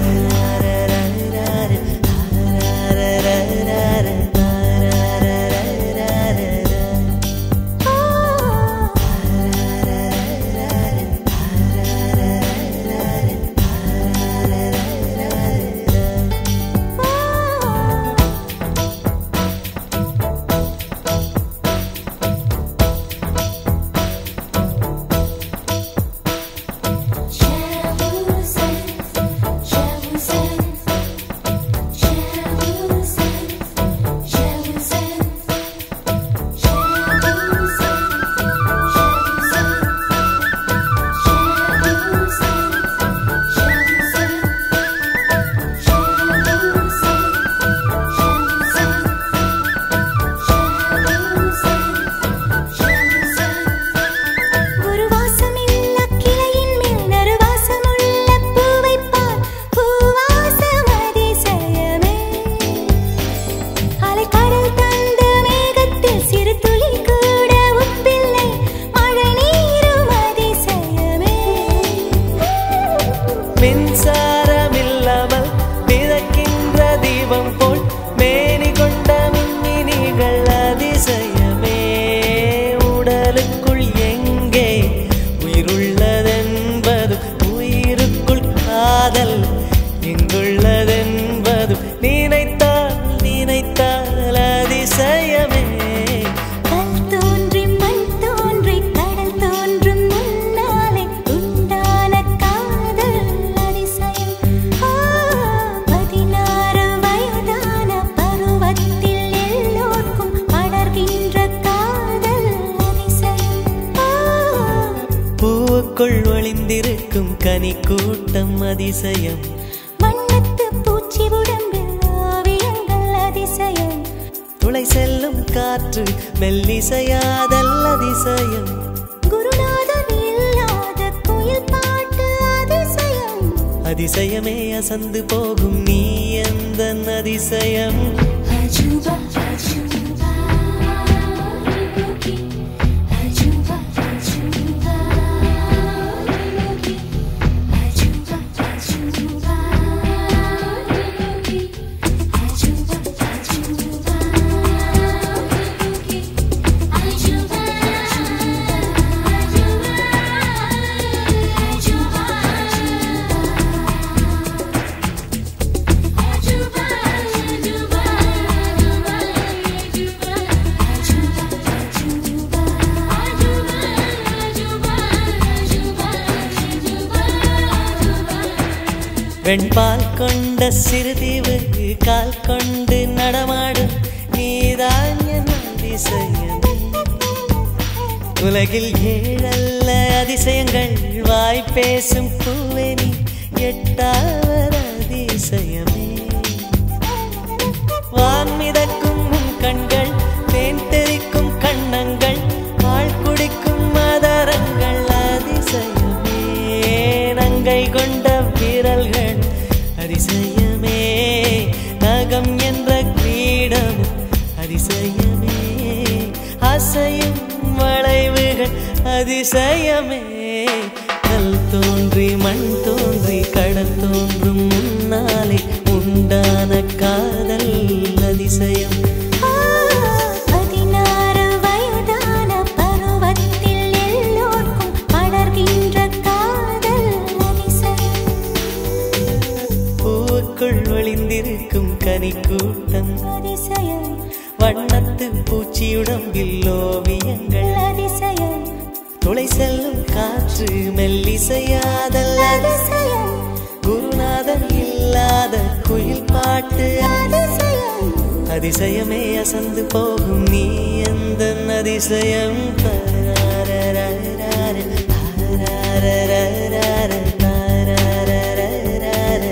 ஒரு வாசமில்ல கிளையின் மேல் நறுவாசமுள்ள பூவைப் பார் பூவாசம் அதிசயமே அலைக்கடல் தந்த மேகத்தில் சிறு துளி கூட உப்பில்லை மழை நீரும் அதிசயமே மின்சாரமில்லாமல் மிதக்கின்ற தீபம் போல் மேனி கொண்ட மின்மினிகள் அதிசயமே உடலுக்குள் எங்கே உயிருள்ளதென்பது உயிருக்குள் காதல் எங்குள்ளதென்பது நினைத்தால் நினைத்தால் அதிசயமே கல் தோன்றி மண் தோன்றி கடல் தோன்றும் முன்னாலே உண்டான காதல் அதிசயம் ஆ, பதினாறு வயதான பருவத்தில் எல்லோர்க்கும் படர்கின்ற காதல் அதிசயம் ஆ, பூவுக்குள் ஒளிந்திருக்கும் கனி கூட்டம் அதிசயம் வண்ணத்து பூச்சி உடம்பில் ஓவியங்கள் அதிசயம் துளை செல்லும் காற்று மெல்லிசையாதல் அதிசயம் குருநாதர் இல்லாத குயில் பாட்டு அதிசயம் அதிசயமே அசந்து போகும் நீ எந்த அதிசயம் அஜுபா அஜுபா அஜுபா அஜுபா அஜுபா அஜுபா அஜுபா அஜுபா வெண்பால் கொண்ட சிறுதீவு கால் கொண்டு நடமாடும் நீதான் என் அதிசயம் உலகில் ஏழல்ல அதிசயங்கள் வாய் பேசும் பூவெனி எட்டாவது அதிசயமே வான் மிதக்கும் உன் கண்கள் தேன் தெறிக்கும் கண்ணங்கள் பால் குடிக்கும் மதரங்கள் அதிசயமே நங்கை கொண்ட விரல்கள் அதிசயமே நகம் என்ற கிரீடம் அதிசயமே அசையும் வளைவுகள் அதிசயமே கல் தோன்றி மண் தோன்றி கடல் தோன்றும் முன்னாலே உண்டான காதல் அதிசயம் பதினாறு வயதான பருவத்தில் எல்லோர்க்கும் படர்கின்ற தனி கூட்டம் அதிசயம் வண்ணத்து பூச்சியுடம்பில் ஓவியங்கள் அதிசயம் துளை செல்லும் காற்று மெல்லிசையாதல் அதிசயம் குருநாதன் இல்லாத குயில் பாட்டு அதிசயம் அதிசயமே அசந்து போகும் நீ எந்த அதிசயம் தாரரரரர, தாரரரரர, தாரரரரர.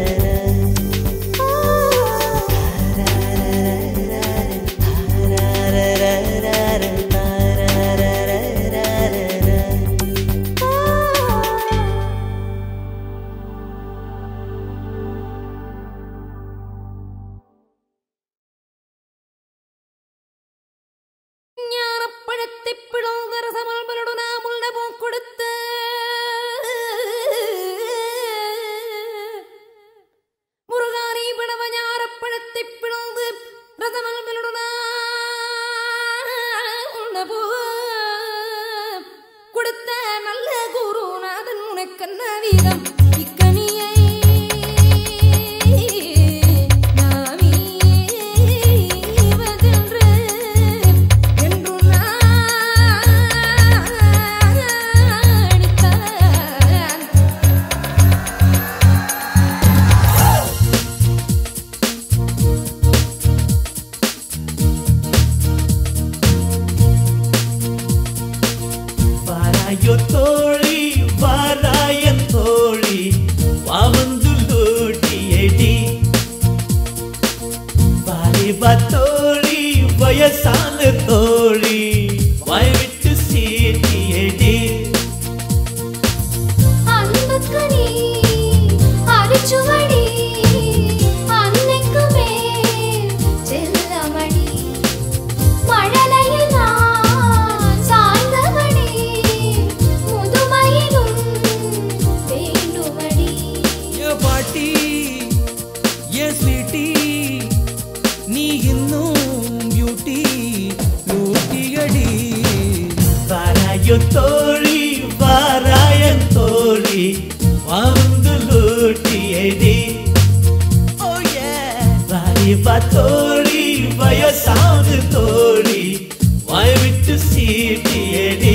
ஞானப்பழத்தை பிளந்த ரசமல்பலோடு நாம் உள்ள பூ கொடுத்து முருகானி பிளவ ஞானப்பழத்தை பிளந்து ரசமல்பலோடு உள்ள பூ கொடுத்த நல்ல குருநாதன் உனக்கென்ன வீதம் இக்கனியை நாமீ வதென்று என்று நாணித்தான் வாராயோ தோழி வாராயன் தோழி வாவந்து லூட்டியடி வாலிபா தோழி வயசான தோழி வாய் விட்டு சீட்டியடி அன்புக்கு நீ அரிச்சுவடி அன்னைக்குமே செல்லமடி மழலையில் நான் சாய்ந்தபடி முதுமையிலும் வேண்டுமடி ஏ பாட்டி ஏ ஸ்வீட்டி நீ இன்னும் பியூட்டி லூட்டியடி வாராயோ தோழி வாராயன் தோழி வாவந்து லூட்டியடி வாலிபா தோழி வயசான தோழி வாய் விட்டு சீட்டியடி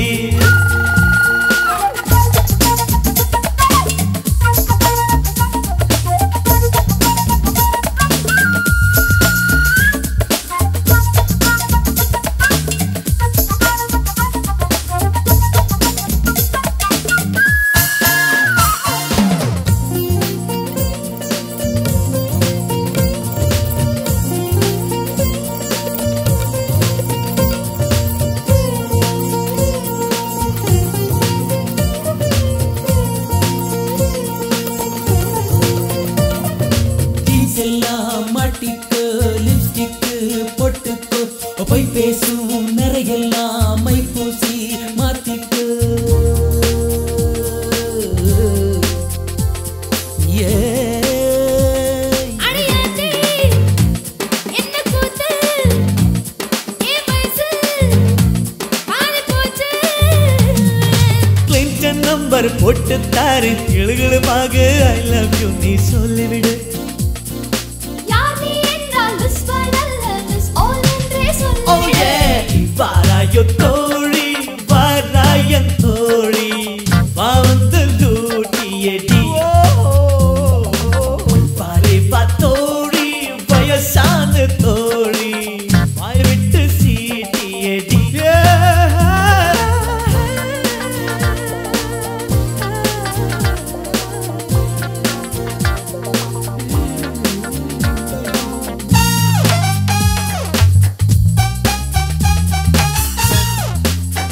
எல்லாம் மாட்டிக்கு லிப்ஸ்டிக்கு பொட்டுக்கு போய் பேசும் நிறையெல்லாம் மை பூசி மாத்திக்கு ஏ அடியாத்தி என்ன கூத்து ஏ வயசு பாதி போச்சு கிளின்டன் நம்பர் போட்டு தாரு கிளுகிளுமாக ஐ லவ் யூ நீ சொல்லிவிடு யார் நீ என்றால் மிஸ் பண்ணல்ல மிஸ் ஆல் என்றே சொல்லு வாராயோ தோழி வாராயன் தோழி வந்து லூட்டியடி பாரிபா தோழி வயசான தோழி வாய் விட்டு சீட்டியடி ஆ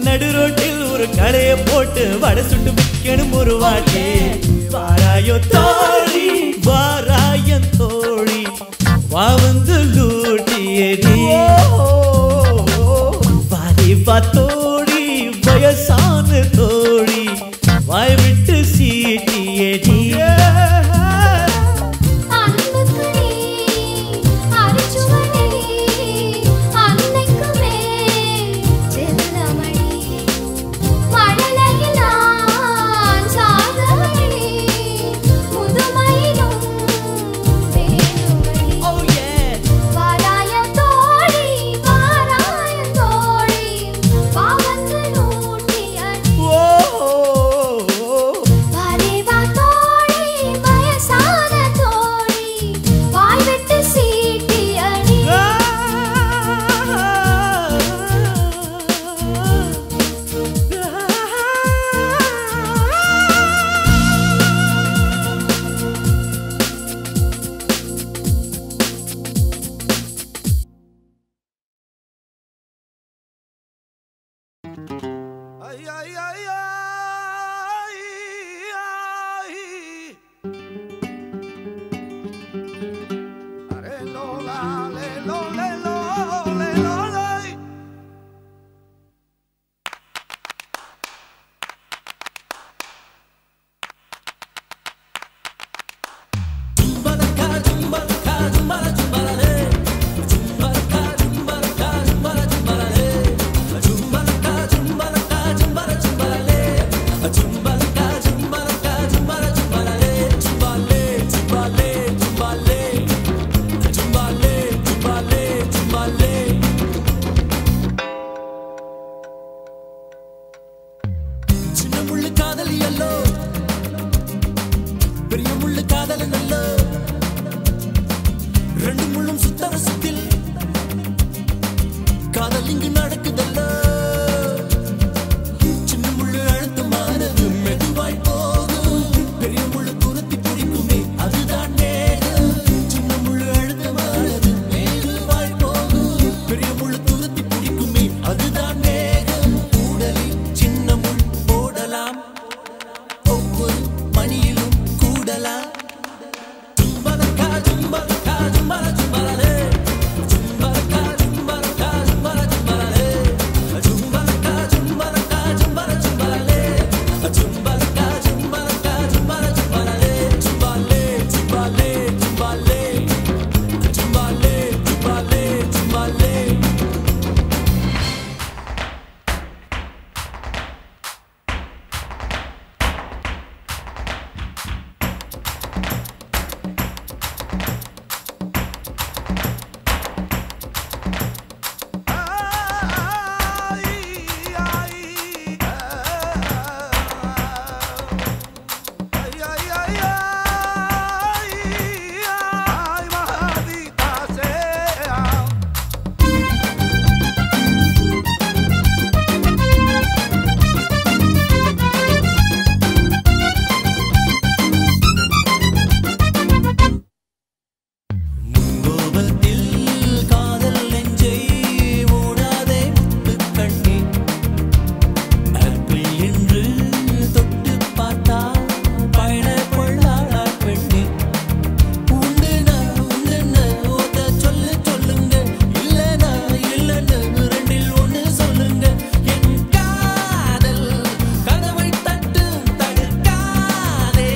நடு ரோட்டில் ஒரு கடைய போட்டு வடை சுட்டு விற்கணும் ஒரு வாட்டி வாராயோ தோழி வாராயன் தோழி வா வந்து லூட்டியடி வாரி வா தோழி வயசான தோழி வாய் விட்டு சீட்டியடி அன்புக்குனே அரிச்சுவனே அன்னைக்குமே செல்லமணி மழலையில் நான் சாதமணி முதுமையிலும் வேணுமணி Oh yeah வாராய தோழி வாராய தோழி பாவந்து நூற்றி அடி வாரேவா தோழி வயசான தோழி வாய் விட்டு சீட்டி அடி Ay, ay, ay, ay, ay. Arelo, la, le, lo, le, lo, le, lo, le. சின்ன முள்ளு காதலி அல்லோ பெரிய முள்ளு காதலன் அல்லோ ரெண்டு முள்ளும் சுத்தர சுத்தில் காதல் இங்கு நடக்குதல்லோ சின்ன முள்ளு அழுத்தமானது மெதுவாய் போகும் பெரிய முள்ளு துரத்தி பிடிக்குமே அதுதான் நேரம் சின்ன முள்ளு அழுத்தமானது மெதுவாய் போகும் பெரிய முள்ளு துரத்தி பிடிக்குமே அதுதான் நேரம் உடலில் சின்ன முள் போடலாம் ஒவ்வொரு மணியிலும் கூடலாம் ஜும்பலக்கா ஜும்பலக்கா ஜும்பல ஜும்பலலே ஜும்பலக்கா ஜும்பலக்கா ஜும்பல ஜும்பலலே ஜும்பலக்கா ஜும்பலக்கா ஜும்பல ஜும்பலலே ஜும்பலக்கா ஜும்பலக்கா ஜும்பல ஜும்பலலே ஜும்பலே ஜும்பலே ஜும்பலே ஜும்பலே ஜும்பலே ஜும்பலே கோபத்தில் காதல் நெஞ்சை மூடாதே கண்ணே ஆப்பிள் என்று தொட்டு பார்த்தா பயண கொள்ளாடா பெண்ணே உண்டு நான் உண்டுன்னு ஓத சொல்லு சொல்லுங்க இல்லைனா இல்லைன்னு ரெண்டில் ஒன்று சொல்லுங்க என் காதல் கதவை தட்டு தடுக்காதே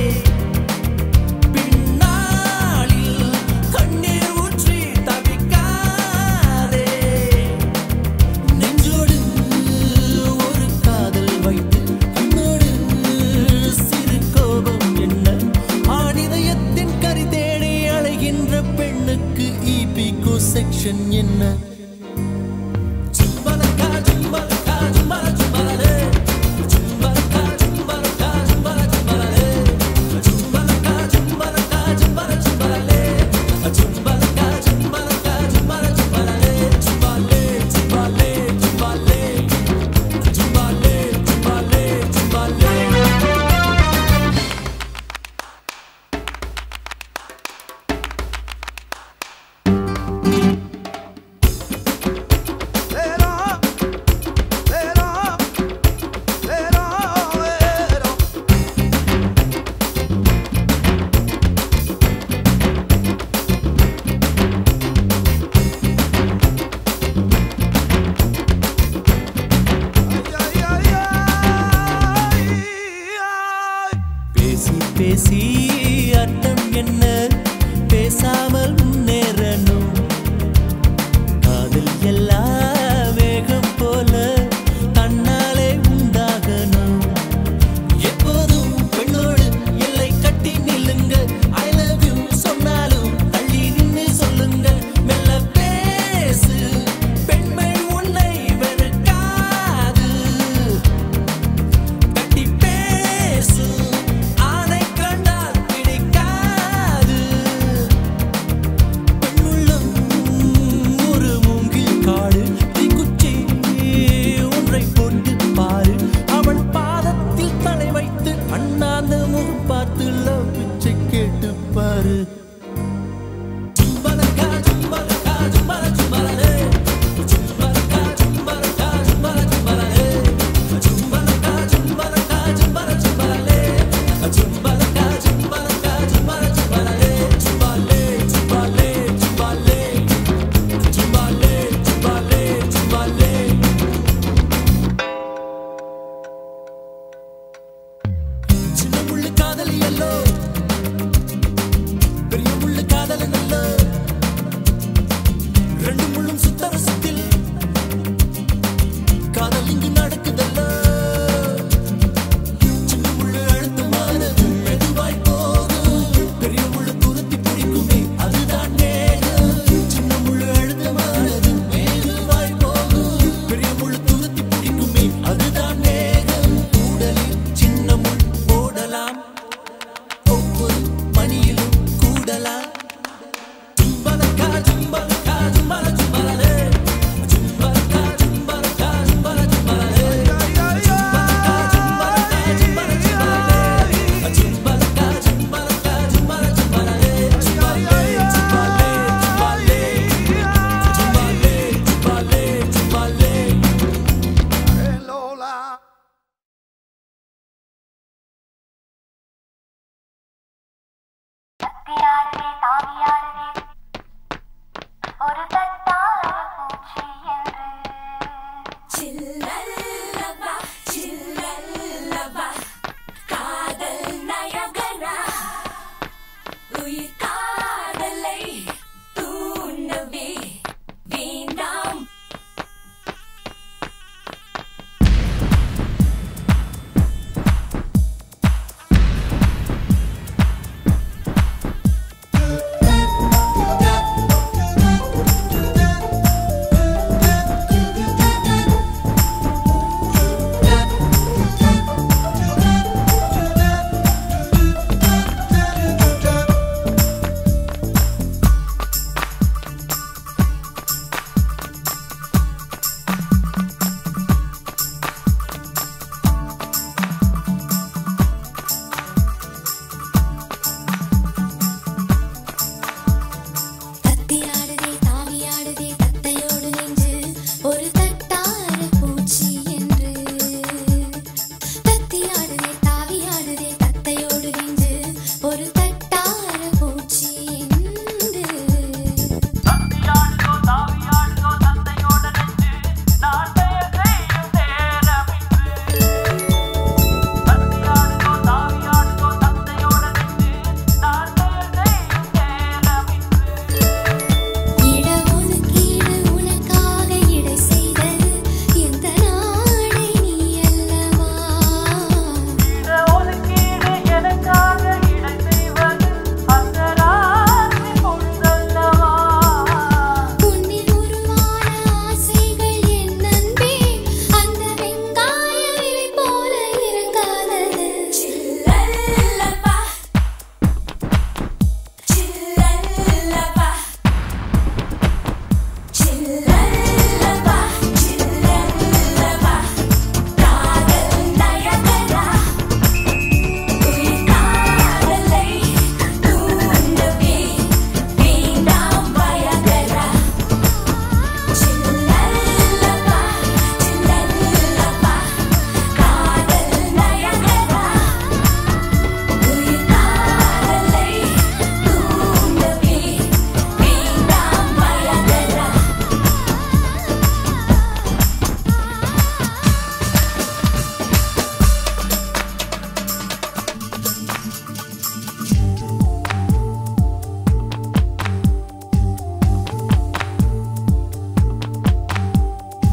பின்னாளில் கண்ணீர் ஊற்றி தவிக்காதே நெஞ்சோடு ஒரு காதல் வைத்து கண்ணோடு சிறு கோபம் என்ன ஆணிதயத்தின் கரி தேடி அழைகின்ற பெண்ணுக்கு இபிகோ செக்ஷன் என்ன ஜும்பலக்கா ஜும்பலக்கா ஜும்பல ஜும்பலலே ஜும்பலக்கா ஜும்பலக்கா ஜும்பல ஜும்பலலே ஜும்பலக்கா ஜும்பலக்கா ஜும்பல ஜும்பலலே ஜும்பலக்கா ஜும்பலக்கா ஜும்பல ஜும்பலலே ஜும்பலே ஜும்பலே ஜும்பலே ஜும்பலே ஜும்பலே ஜும்பலே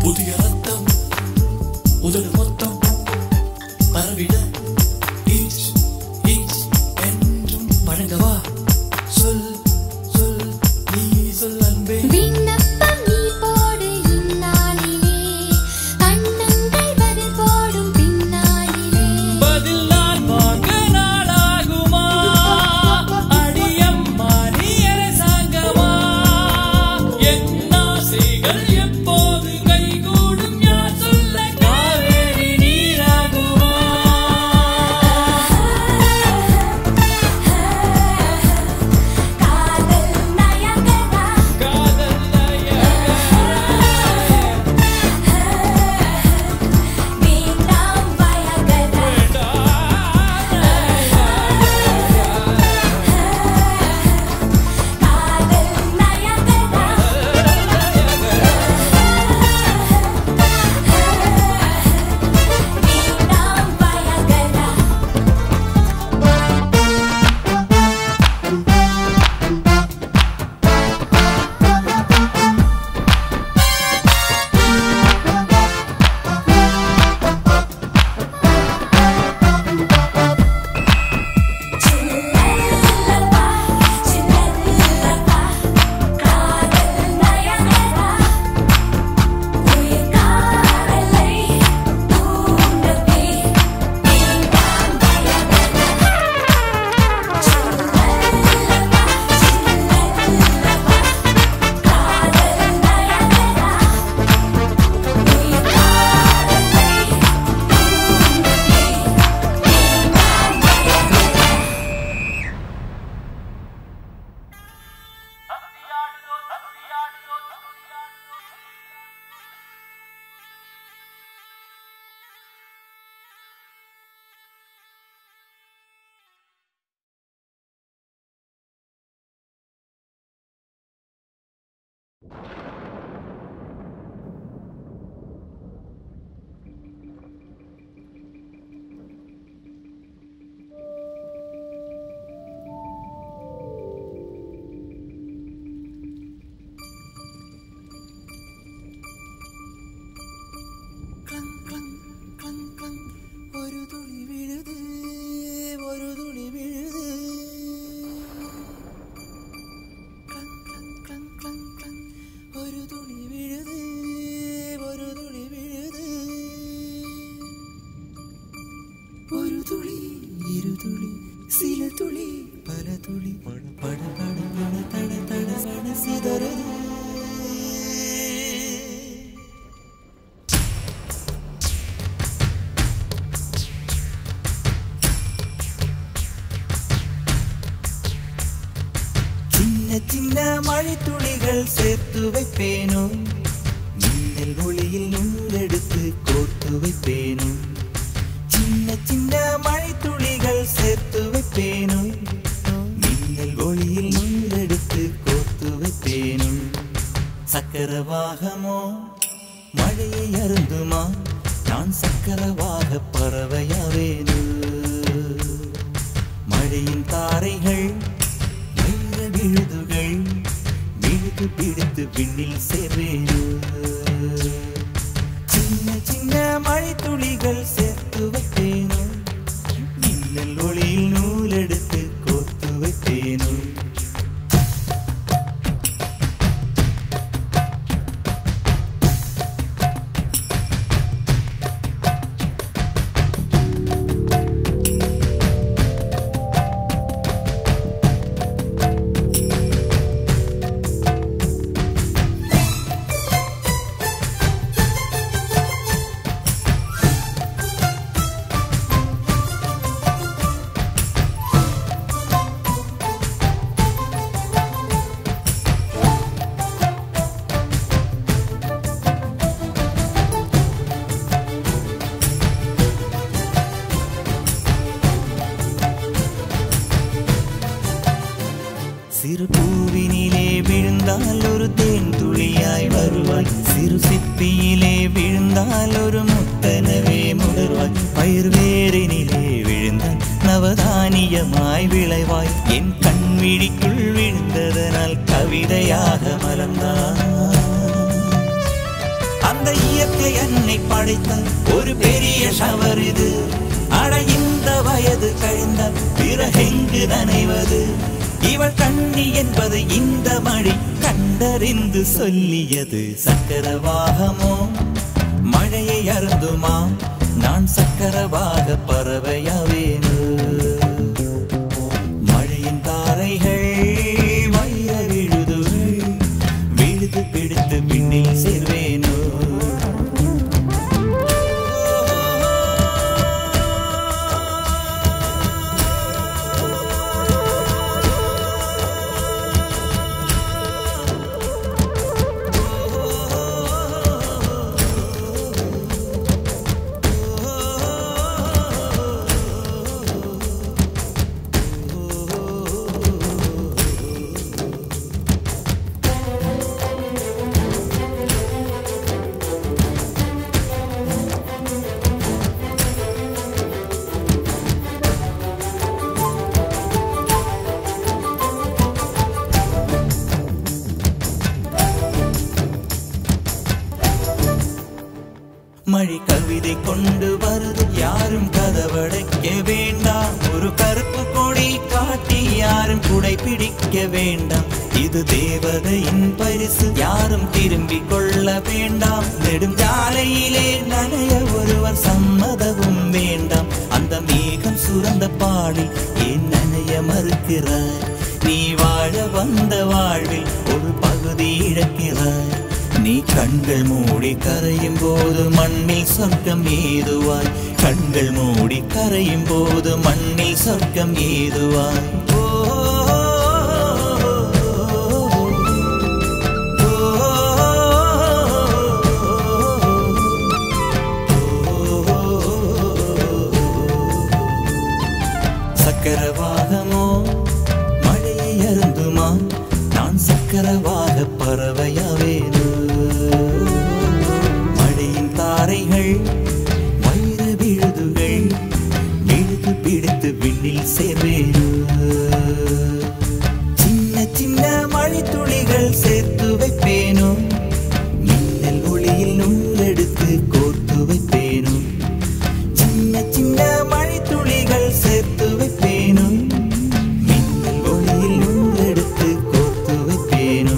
புதிய ரத்தம் உதடு மொத்தம் பரவிட ஈச் ஈச் என்றும் வழங்கவா சொல் சொல் நீ சொல் அன்பே விண்ணப்பம் நீ போடு இந்நாளிலே கண்ணங்கள் பதில் போடும் பின்னாளிலே பதில் நான் வாங்க நாளாகுமா அடியம்மா நீ அரசாங்கமா என் ஆசைகள் எப்போது கைகூடும் யார் சொல்ல காவேரி நீராகுமா காதல் நயகரா காதல் வேண்டாம் பயகரா காதல் நயகரா வேண்டாம் பயகரா சில்லல்லா சில்லல்லா காதல் நயகரா உயிர் காதலை தூண்டவே வேண்டாம் பயகரா சில்லல்லா சில்லல்லா காதல் நயகரா உயிர் காதலை தூண்டவே வேண்டாம் பயகரா ക്ലങ് ക്ലങ് ക്ലങ് ക്ലങ് ഒരു തുളി വീഴുത് ഒരു തുളി വീഴുത് ക്ലങ് ക്ലങ് ക്ലങ് ക്ലങ് ക്ലങ് ഒരു തുളി വീഴുത് ഒരു തുളി വീഴുത് ഒരു തുളി ഇരു തുളി சில துளி பல துளி பட பட பட பட தட தட சட சிதறுது சின்ன சின்ன மழைத்துளிகள் சேர்த்து வைப்பேனோ மின்னல் ஒளியில் நூலெடுத்து கோர்த்து வைப்பேனோ சின்ன சின்ன மழைத்துளிகள் சேர்த்து வைப்பேனோ மின்னல் ஒளியில் நூலெடுத்து கோர்த்து வைப்பேனோ சக்கரவாகமோ மழையை அருந்துமா நான் சக்கரவாக பறவையாவேனு மழையின் தாரைகள் வைர விழுதுகள் விழுது பிடித்து விண்ணில் சேர்வேனு சின்ன சின்ன மழை துளிகள் சேர்த்து வைப்பேனோ மின்னல் ஒளியில் நூலெடுத்து கோர்த்து வைப்பேனோ சிறு பூவினிலே விழுந்தால் ஒரு தேன் துளியாய் வருவாய் சிறு சிப்பியிலே விழுந்தால் ஒரு முத்தனவே முடர்வாய் பயிர் வேரினிலே விழுந்தால் நவதானியமாய் விளைவாய் என் கண் விழிக்குள் விழுந்ததனால் கவிதையாக மலர்ந்தான் அந்த அந்த இயற்கை என்னை படைத்த ஒரு பெரிய ஷவர் இது அட இந்த வயது கழிந்த பிறகெங்கு நனைவது இவள் கண்ணி என்பது இந்த மழை கண்டறிந்து சொல்லியது சக்கரவாகமோ மழையை அருந்துமா நான் சக்கரவாக பறவையாவேனு மழையின் தாரைகள் வைர விழுதுகள் விழுது பிடித்து பின்னில் சேர்வேனோ மழை கவிதை கொண்டு வருது யாரும் கதவடைக்க வேண்டாம் ஒரு கருப்பு கொடி காட்டி யாரும் குடை பிடிக்க வேண்டாம் இது தேவதையின் பரிசு யாரும் திரும்பிக் கொள்ள வேண்டாம் நெடுஞ்சாலையிலே நனைய ஒருவர் சம்மதமும் வேண்டாம் அந்த மேகம் சுரந்த பாடில் ஏன் நனைய மறுக்கிறாய் நீ வாழ வந்த வாழ்வில் ஒரு பகுதி இழக்கிறாய் நீ கண்கள் மூடி கரையும் போது மண்ணில் சொர்க்கம் ஏதுவாய் கண்கள் மூடி கரையும் போது மண்ணில் சொர்க்கம் ஏதுவாய் ஓ, சக்கரவாகமோ மழையை அருந்துமா நான் சக்கரவாக பறவையாவேனு மழையின் தாரைகள் வைர விழுதுகள் விழுது பிடித்து விண்ணில் சேர்வேனு சின்ன சின்ன மழை துளிகள் சேர்த்து வைப்பேனோ மின்னல் ஒளியில் நூலெடுத்து கோர்த்து வைப்பேனோ சின்ன சின்ன மழை துளிகள் சேர்த்து வைப்பேனோ மின்னல் ஒளியில் நூலெடுத்து கோர்த்து வைப்பேனோ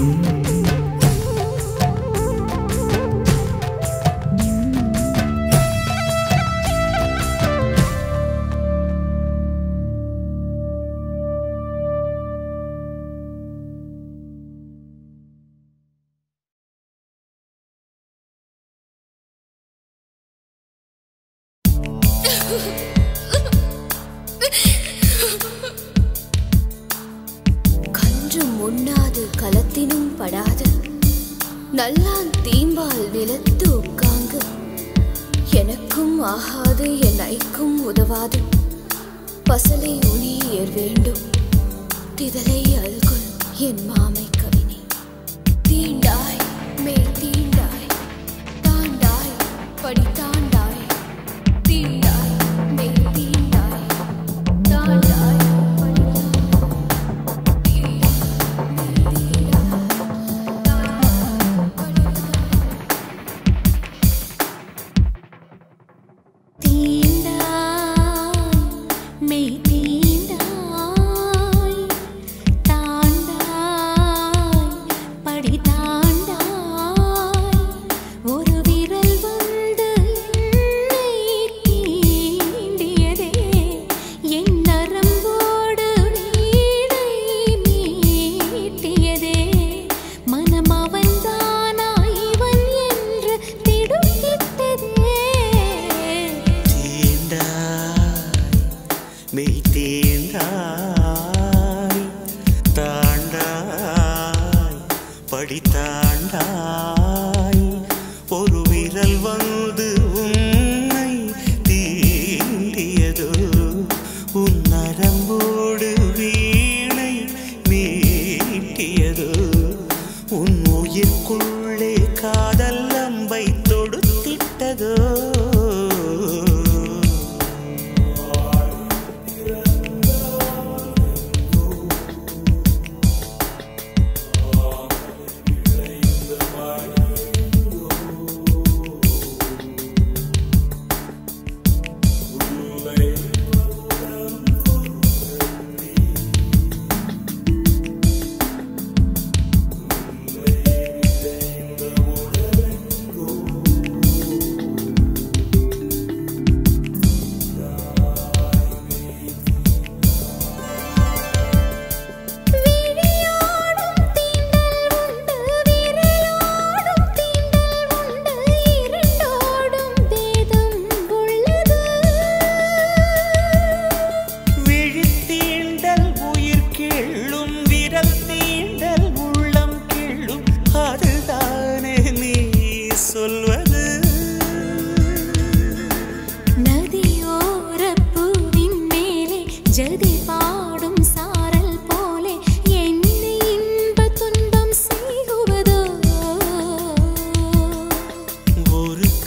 கன்றும் உண்ணாது களத்தினும் படாது நல்லான் தீம்பால் நிலத்து உட்காங்கு எனக்கும் ஆகாது என் ஐக்கும் உதவாது பசலை உனியர் வேண்டும் திதலை அல்குல் என் மாமை கவினி தீண்டாய் மேல் தீண்டாய் தாண்டாய் படி தாண்டாய் தீண்டாய் மேல் தீண்டாய் தாண்டாய் படி தீண்டாய் மெய் தீண்டாய் தாண்டாய் படி தாண்டாய்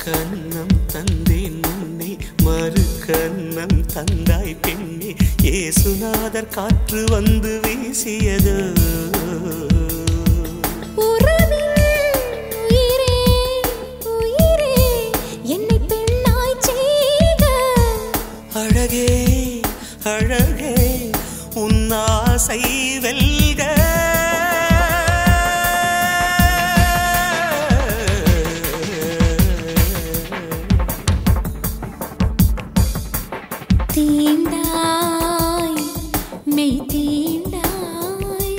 கன்னம் தந்தேன் முன்னே மறு கன்னம் தந்தாய் பெண்ணே ஏசுநாதர் காற்று வந்து வீசியது உறவின் உயிரே உயிரே என்னை பெண்ணாய் செய்க அழகே அழகே உன்னாசை வெல்க தீண்டாய் மெய் தீண்டாய்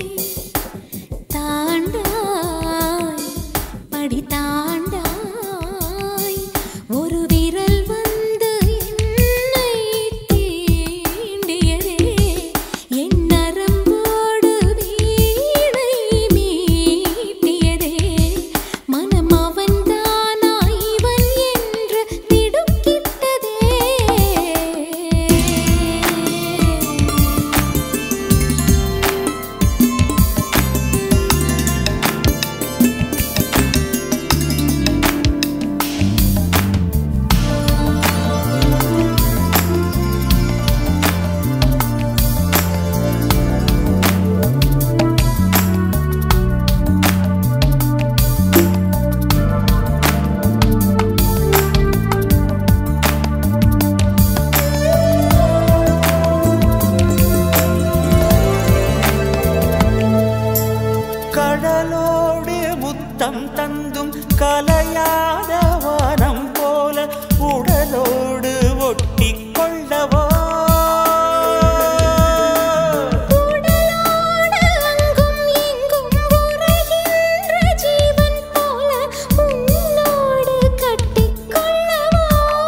தாண்டாய் படி தாண்டாய் ஒரு விரல் வந்து என்னை தீண்டியதே என் நரம்போடு வீணை மீட்டியதே மனம் அவன்தானா இவன் என்று திடுக்கிட்டதே கடலோடு முத்தம் தந்தும் கலையாத வானம் போல உடலோடு ஒட்டி கொள்ளவோ உடலோடு அங்கும் இங்கும் உறைகின்ற ஜீவன் போல உன்னோடு கட்டிக்கொள்ளவா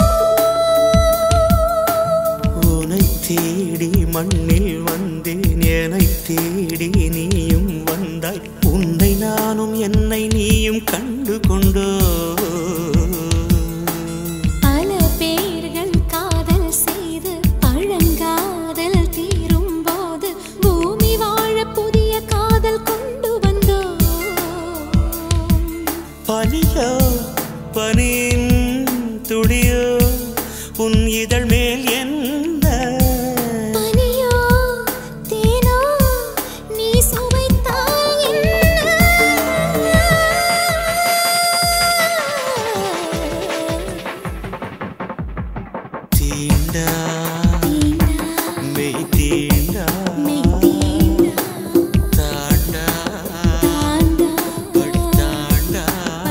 உனை தேடி மண்ணில் வந்தேன் என்னை தேடி நீயும் வந்தாய் உன்னை நானும் என்னை நீயும் கண்டு கொண்டோ பல பேர்கள் காதல் செய்து பழங்காதல் தீரும் போது பூமி வாழ புதிய காதல் கொண்டு வந்தோம் பனியோ பனின் துளியோ உன் இதழ் மேல் என்ன பனியோ தேனோ நீ சுவைத்தாய் தீண்டா மெய் தீண்டா தாண்டா படி தாண்டா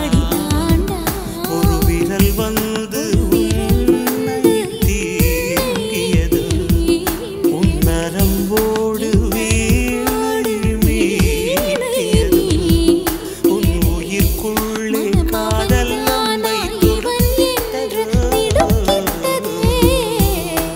ஒரு விரல் வந்து உன்னை தீண்டியது உன் நரம்போடு வீணை மீட்டியது உன் உயிர்க்குள்ளே காதல் நம்மை துரத்திட்டது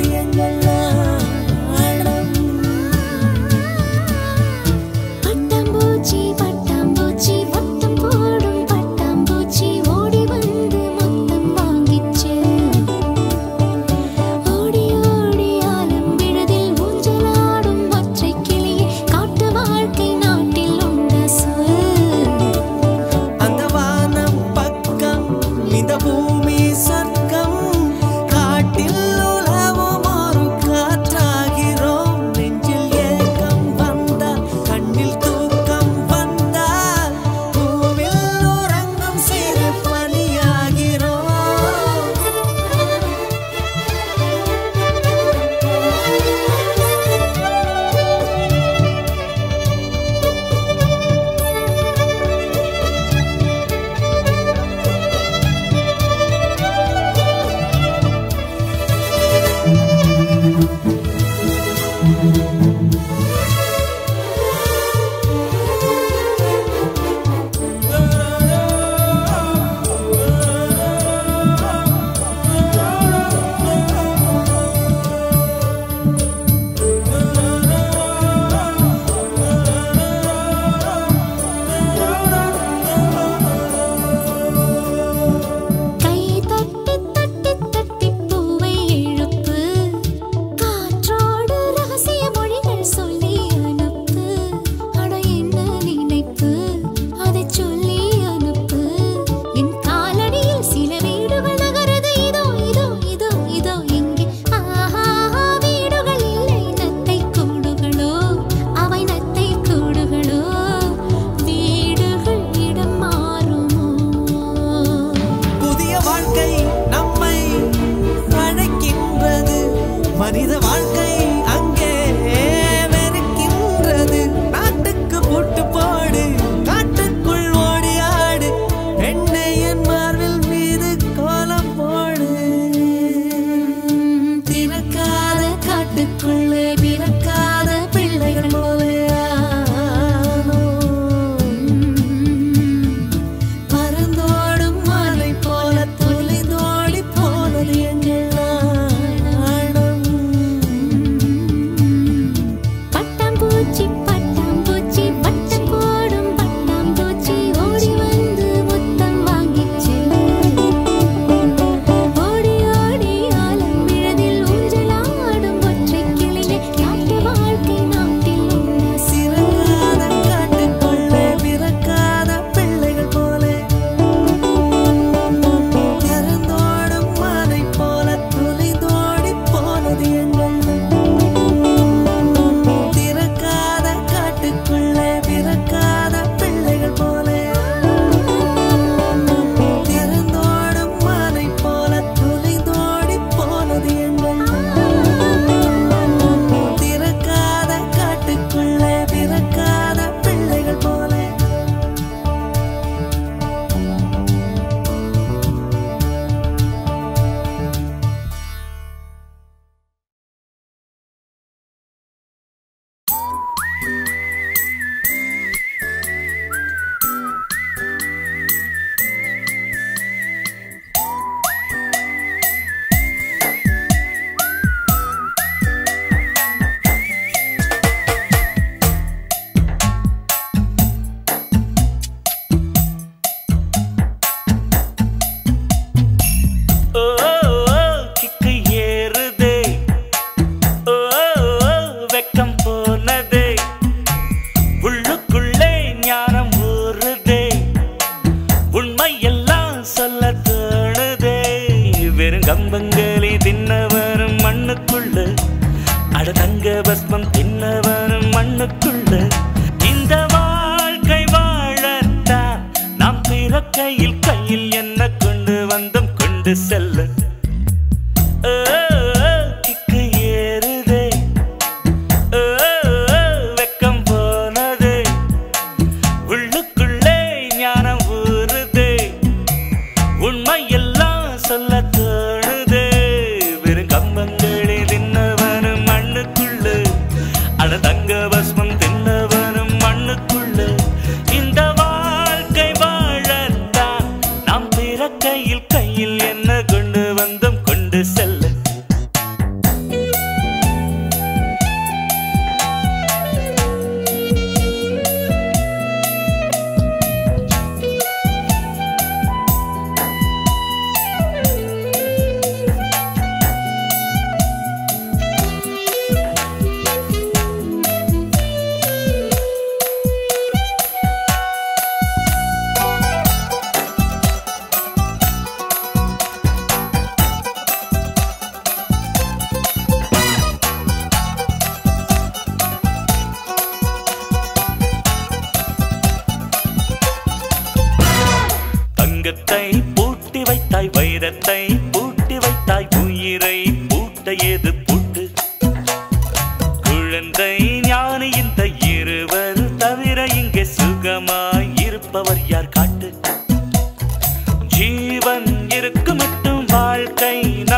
எங்கள் நாணம் பட்டாம்பூச்சி பட்டாம்பூச்சி வட்டம் போடும் பட்டாம்பூச்சி ஓடி வந்து மொத்தம் வாங்கிச்சு ஓடி ஓடி ஆலம் விழுதில் ஊஞ்சலாடும் ஒற்றை கிளியே காட்டு வாழ்க்கை நாட்டில் உண்ட சொல் அந்த வானம் பக்கம் இந்த பூமி சொர்க்கம் காட்டில் உலவும் ஒரு காற்றாகிறோம் நெஞ்சில் ஏக்கம் வந்தால் கண்ணில் தூக்கம் வந்தால் பூவில் உறங்கும் சிறு பனியாகிறோம் கை தட்டி தட்டி தட்டி பூவை இழுப்பு காற்றோடு ரகசிய மொழிகள் சொல்லி அனுப்பு அட என்ன நினைப்பு அதை சொல்லி அனுப்பு என் காலடியில் சில வீடுகள் நகருது இதோ இதோ இதோ இதோ இங்கே ஆஹா வீடுகள் இல்லை நத்தை கூடுகளோ அவை நத்தை கூடுகளோ வீடுகள் இடம் மாறுமோ புதிய வாழ்க்கை நம்மை அழைக்கின்றது மனித வாழ்க்கை அங்கே வெறுக்கின்றது நாட்டுக்கு பூட்டு போடு காட்டுக்குள் ஓடி ஆடு பெண்ணை என் மார்பில் மீது கோலம் போடு திறக்காத காட்டுக்குள்ளே பிறக்காத பிள்ளைகள் போலே பறந்தோடும் மாலை போல தொலைந்தோடி போனது எங்கள் நாணம் பட்டாம்பூச்சி பட்டாம்பூச்சி வட்டம் போடும் பட்டாம்பூச்சி ஓடி வந்து முத்தம் வாங்கிச்சு ஓடி ஓடி ஆலம் விழதில் ஊஞ்சலாடும் ஒற்றை கிளியே காட்டு வாழ்க்கை நாட்டில் உள்ள சிறகாத காட்டுக்குள்ளே பிறக்காத பிள்ளைகள் போலே திறந்தோடும் மாலை போல துளிதோடி போனது எங்கள் திறக்காத காட்டுக்குள்ளே பிறக்காத பிள்ளைகள் போலே திறந்தோடும் மாலை போல துளிதோடி போனது எங்கள் திறக்காத காட்டுக்குள்ளே பிறக்காத பிள்ளைகள் போலே ஓ ஓ, கிக்கு ஏறுதே ஓ ஓ, வெக்கம் போனதே உள்ளுக்குள்ளே ஞானம் ஊறுதே உண்மையெல்லாம் சொல்ல தோணுதே வெறும் கம்பங்களி தின்ன வரும் மண்ணுக்குள்ள அட தங்க பஸ்மம் தின்ன வரும் மண்ணுக்குள்ள இந்த வாழ்க்கை வாழத்தான் நாம் பிறக்கையில் கையில் என்ன கொண்டு வந்தோம் கொண்டு செல்ல ஓ, ஓ, கிக்கு ஏறுதே ஓ, ஓ, வெக்கம் போனதே உள்ளுக்குள்ளே ஞானம் ஊறுதே உண்மையெல்லாம் சொல்ல தோணுதே வெறும் கம்பங்களே தின்னவனும் மண்ணுக்குள்ள அட தங்க பஸ்மம் தின்ன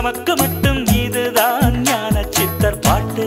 நமக்கு மட்டும் இதுதான் ஞான சித்தர் பாட்டு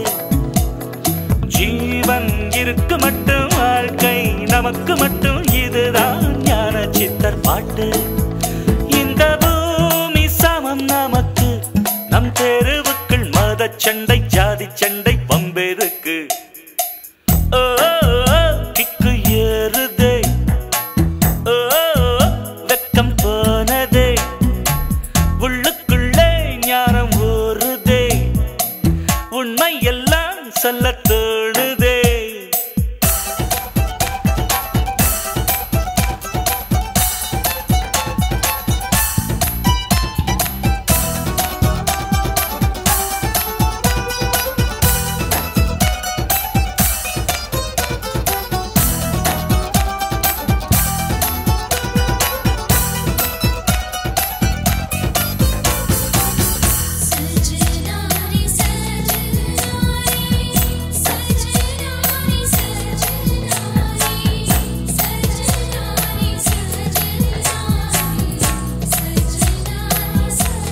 ஜீவன் இருக்கு மட்டும் வாழ்க்கை நமக்கு மட்டும் இதுதான் ஞான சித்தர் பாட்டு இந்த பூமி சமம் நமக்கு நம் தெருவுக்குள் மத சண்டை ஜாதி சண்டை பம்பெருக்கு ஓ, ஓ, ஓ, கிக்கு ஏறுதே ஓ, ஓ, ஓ, வெக்கம் போனதே உள்ளுக்குள்ளே ஞானம் ஊறுதே உண்மை எல்லாம் சொல்ல தோணுதே सजनारी सजनारी सजनारी सजनारी सजनारी सजनारी सजनारी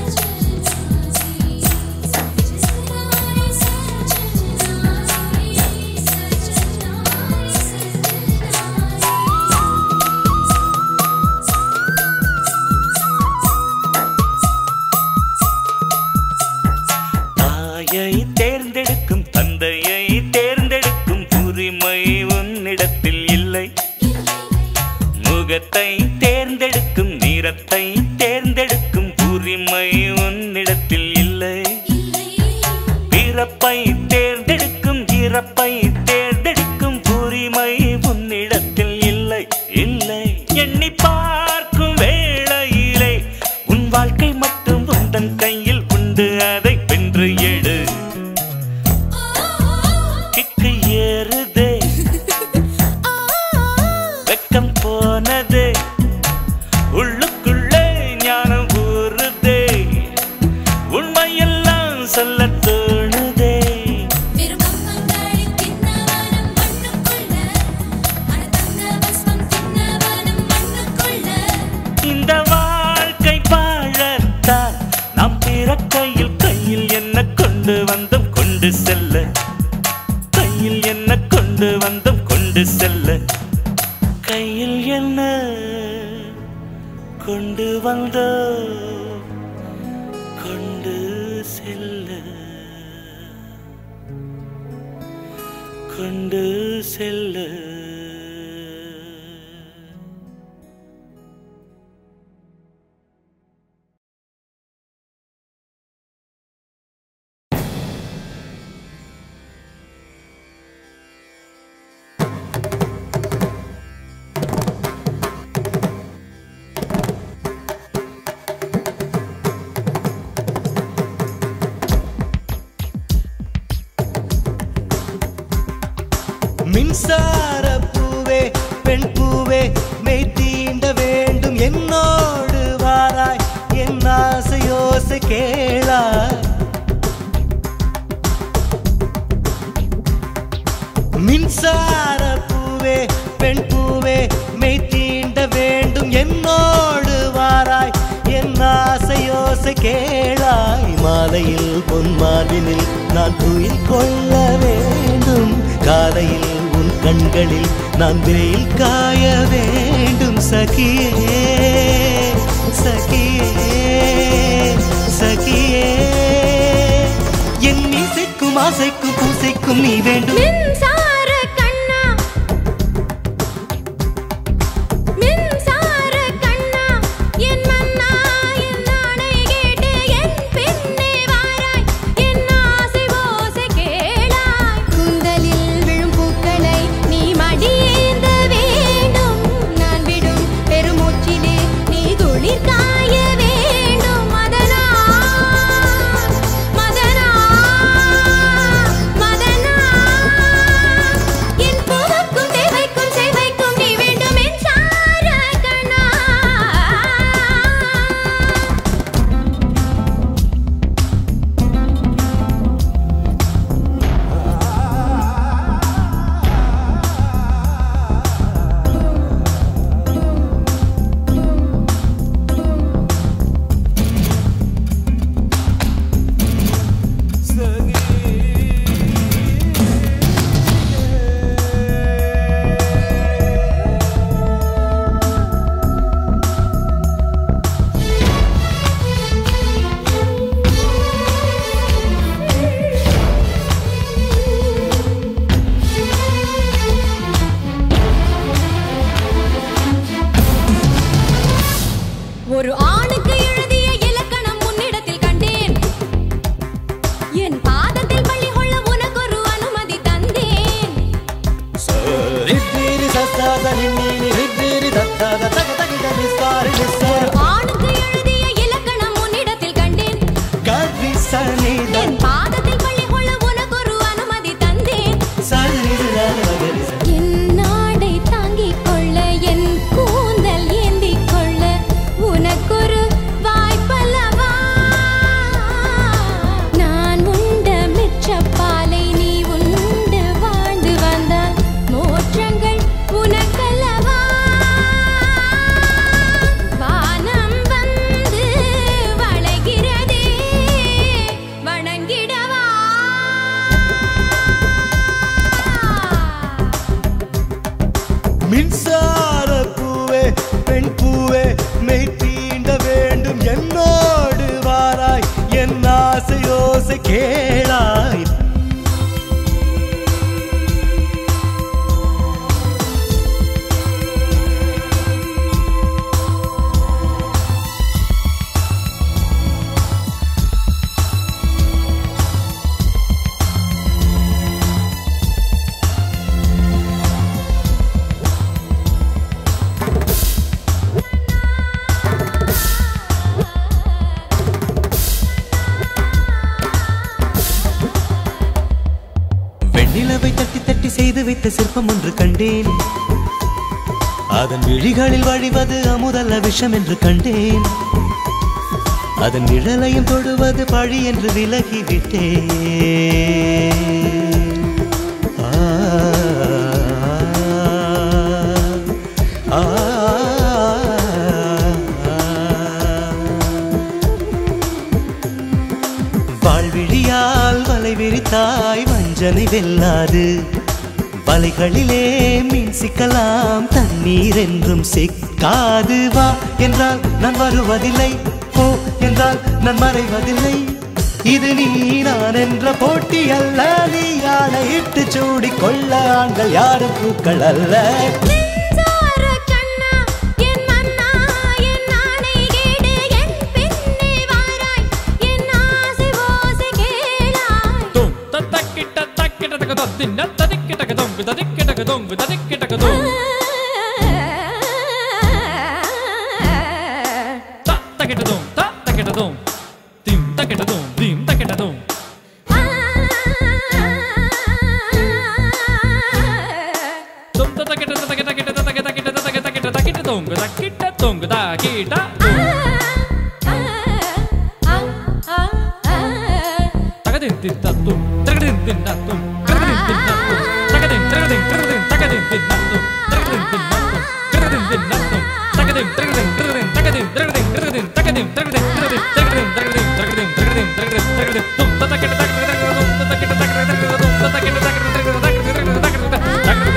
தாயை தேர்ந்தெடுக்கும் தந்தையை தேர்ந்தெடுக்கும் உரிமை உன்னிடத்தில் இல்லை முகத்தை தேர்ந்தெடுக்கும் நிறத்தை தேர்ந்தெடுக்கும் உரிமை உன்னிடத்தில் இல்லை பிறப்பை தேர்ந்தெடுக்கும் இறப்பை தேர்ந்தெடுக்கும் உரிமை உன்னிடத்தில் இல்லை இல்லை எண்ணி பார்க்கும் வேளையிலே உன் வாழ்க்கை மட்டும் உந்தன் கையில் உண்டு அதை வென்று எடு கிக்கு ஏறுதே வெக்கம் போனதே உள்ளுக்குள்ளே ஞானம் ஊறுதே உண்மையெல்லாம் சொல்ல தோணுதே விருப்பமங்காடி தின்னவனம் மண்ணுக்குள்ள அடதங்க பஸ்மம் தின்னவனம் மண்ணுக்குள்ள இந்த வாழ்க்கை வாழத்தான் நாம் பிறக்கையில் கையில் என்ன கொண்டு வந்தோம் கொண்டு செல்ல கையில் என்ன கொண்டு வந்தோம் கொண்டு செல்ல கையில் என்ன கொண்டு வந்தோம் கொண்டு செல்ல கொண்டு செல்ல மின்சார பூவே பெண் பூவே மெய் தீண்ட வேண்டும் என்னோடு வாராய் என் ஆசையோசை கேளாய் மின்சார பூவே பெண் பூவே மெய் தீண்ட வேண்டும் என்னோடு வாராய் என் ஆசையோசை கேளாய் மாலையில் பொன் மார்பினில் நான் துயில் கொள்ள வேண்டும் காலையில் உன் கண்களில் நான் வெயில் காய வேண்டும் சகியே சகியே சகியே என் இசைக்கும் ஆசைக்கும் பூசைக்கும் நீ வேண்டும் மின்சார கண்ணா மின்சார கண்ணா என் மன்னா என் நாணை கேட்டு என் பின்னே வாராய் என் ஆசை ஓசை கேளாய் கூந்தலில் விழும் பூக்களை நீ மடியேந்த வேண்டும் நான் விடும் பெருமூச்சிலே நீ துளிர் காய வேண்டும் மதனா மதனா மதனா கேளாய் வெண்ணிலவை தட்டி தட்டி செய்து வைத்த சிற்பம் ஒன்று கண்டேன் அதன் விழிகளில் வழிவது அமுதல்ல விஷம் என்று கண்டேன் அதன் நிழலையும் தொடுவது பழி என்று விலகிவிட்டேன் ஆ, ஆ, வாழ்விழியால் வலை விரித்தாய் வஞ்சனை வெல்லாது வலைகளிலே மீன் சிக்கலாம் தண்ணீர் என்றும் சிக்காது வா என்றால் நான் வருவதில்லை போ என்றால் நான் மறைவதில்லை இது நீ நான் என்ற போட்டி அல்ல நீ ஆணையிட்டு சூடிக் கொள்ள ஆண்கள் யாரும் பூக்கள் அல்ல நெஞ்சார கண்ணா என் மன்னா என் நாணை கேடு என் பின்னே வாராய் என் ஆசை ஓசை கேளாய் தும் தத்தக்கிட்ட தக்கிட்ட தக தின்ன ததிக்கிட்ட கதொங்கு ததிக்கிட்ட கதொங்கு ததிக்கிட்ட கதொங்கு தக்கிட்ட தும் தக்கிட்ட தும் திம் தக்கிட்ட தும் திம் தக்கிட்ட தும் தும் தக்கிட்ட தக்கிட்ட தக்கிட்ட தக்கிட்ட தக்கிட்ட தக்கிட்ட தக்கிட்ட தக்கிட்ட தொங்கு தக்கிட்ட தொங்கு தக்கிட்ட தகதின் தித்தத்தும் தகதின் தின்னத்தும் தகதின் தின்னத்தும் தகதின் தகதின் தகதின் தகதின் தின்னத்தும் தகதின் தின்னத்தும் தகதின் தின்னத்தும் தகதின் தகதின் தகதின் தகதின் தகதின் தகதின் தகதின் தகதின் தகதின் தகதின் தகதின் தகதின் தகதின் தகதின் தகதின் தும் ததக்கிட்ட தக்கிட்ட தக்கிட்ட தும் ததக்கிட்ட தக்கிட்ட தக்கிட்ட தும் ததக்கிட்ட தக்கிட்ட தக்கிட்ட தக்கிட்ட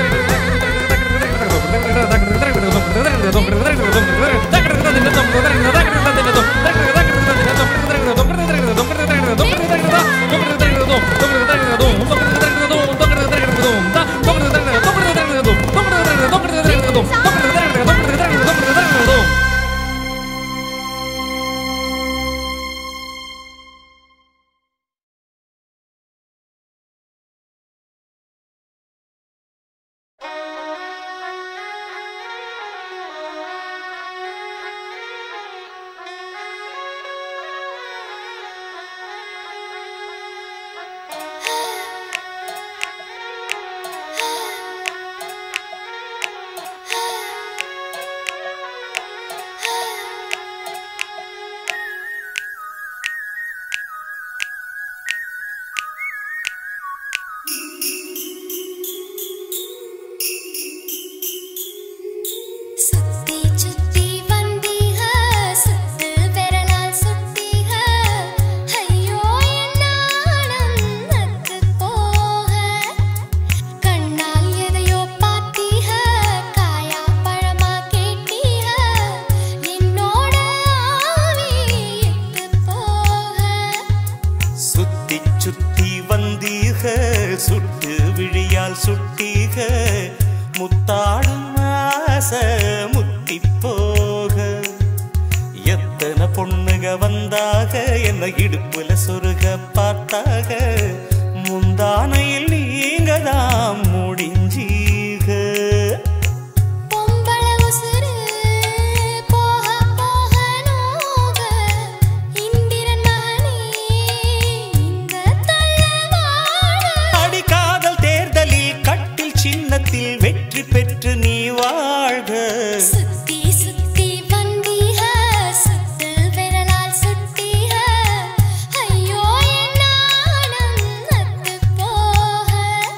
சுத்தி சுத்தி வந்தீக சுத்து விரலால் சுத்தீக ஐயோ என் நாணம் நத்து போக கண்ணால் எதையோ பார்த்தீக காயா பழமா கேட்டீக என்னோட ஆவி இட்டு போக சுத்தி சுத்தி வந்தீக சுட்டு விழியால் சுட்டீக முத்தாடும் ஆசை முத்தி போக எத்தனை பொண்ணுக வந்தாக என்ன இடுப்புல சொருக பார்த்தாக முந்தானையில் நீங்க தான் முடிஞ்சீக பொம்பள உசுரு போக போக நோக இந்திரன் மகனே இந்த தள்ளவாழ அடி காதல் தேர்தலில் கட்டில் சின்னத்தில் வெற்றி பெற்று நீ வாழ்க சுத்தி சுத்தி வந்தீக சுத்து விரலால் சுட்டீக ஐயோ என் நாணம் நத்து போக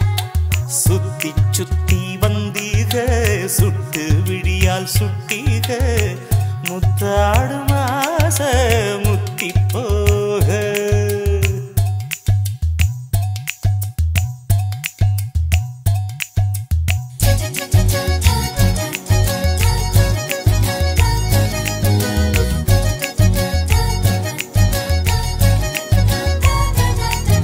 சுத்தி சுத்தி வந்தீக சுட்டு விழியால் சுட்டீக முத்தாடும் ஆசை முத்தி போக Thank you.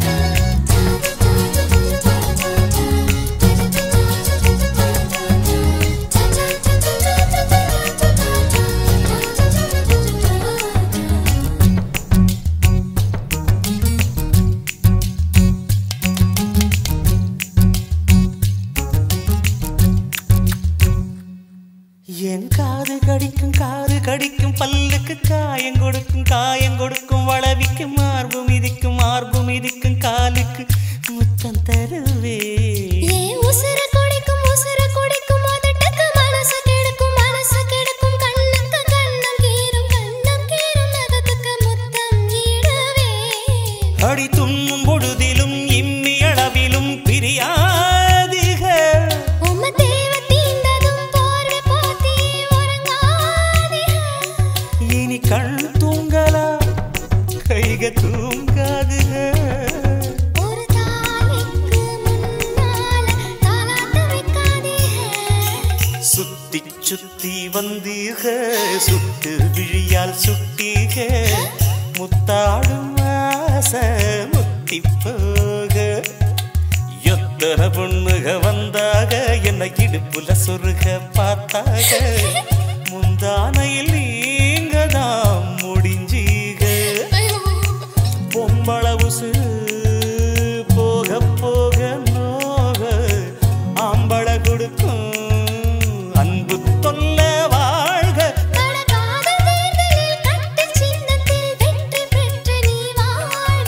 கொடுக்கும் காயம் கொடுக்கும் வளவிக்கும் மார்பு மிதிக்கும் மார்பு மிதிக்கும் காலுக்கு முத்தம் தருவே ஏன் உசுர குடிக்கும் உசுர குடிக்கும் உதட்டுக்கு மனசு கெடுக்கும் மனசு கெடுக்கும் கண்ணுக்கு கண்ணம் கீரும் கண்ணம் கீரும் நகத்துக்கு முத்தம் ஈடுவே அடி துண்ணும் பொழுதிலும் இம்மி அளவிலும் பிரியாதிக உம்ம தேவ தீண்டதும் போர்வை போத்தி உறங்காதே இனி கண் தூங்கலா கைக தூங்காதுக ஒரு தாலிக்கு முன்னால தாலாட்டு வைக்காதே சுத்தி சுத்தி வந்தீக சுட்டு விழியால் சுட்டீக முத்தாடும் ஆசை முத்தி போக எத்தனை பொண்ணுக வந்தாக என்னை இடுப்புல சொருக பார்த்தாக முந்தானையில் நீங்க தான் முடிஞ்சீக பொம்பள உசுறு போக போக நோக ஆம்பள கொடுக்கும் அன்பு தொல்ல வாழ்க கடகாத தேர்தலில் கட்டு சின்னத்தில் வெற்றி பெற்று நீ வாழ்க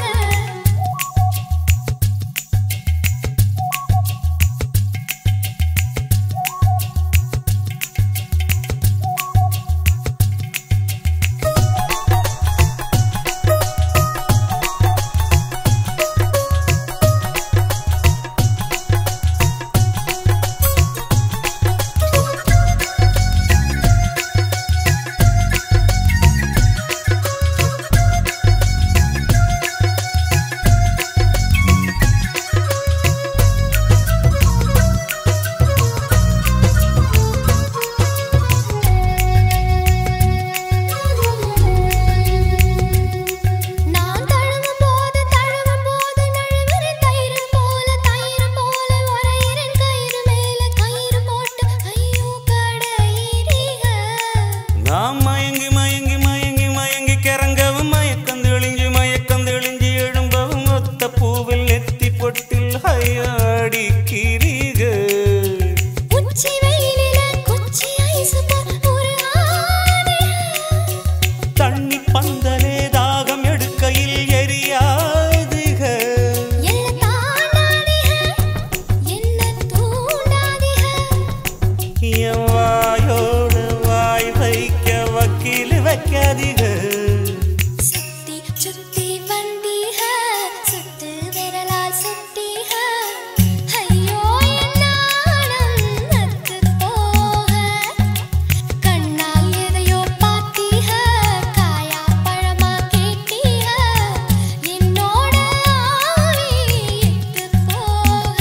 நான் தழுவும் போது தழுவும் போது நழுவுற தயிர் போல தயிர் போல உரையிறன் கயிறு மேல கயிறு போட்டு ஐயோ கடையிறீக நாம் மயங்கி மயங்கி மயங்கி மயங்கி கிறங்கவும் மயக்கம் தெளிஞ்சு மயக்கம் தெளிஞ்சு எழும்பவும் ஒத்த பூவில் நெத்தி பொட்டில் ஹையாடி கிரிக உச்சி வெயிலில குச்சி ஐஸ் போல் ஒரு ஆணை தண்ணி பந்தலே தாகம் எடுக்கையில் எரியாதுக என்ன தாண்டாதீக என்ன தூண்டாதீக என் வாயோடு வாய் வைக்க வக்கீல் வைக்காதீக சுத்தி சுத்தி வந்தீக சுத்து விரலால் சுத்தீக ஐயோ என் நாணம் நத்து போக கண்ணால் எதையோ பார்த்தீக காயா பழமா கேட்டீக என்னோட ஆவி இட்டு போக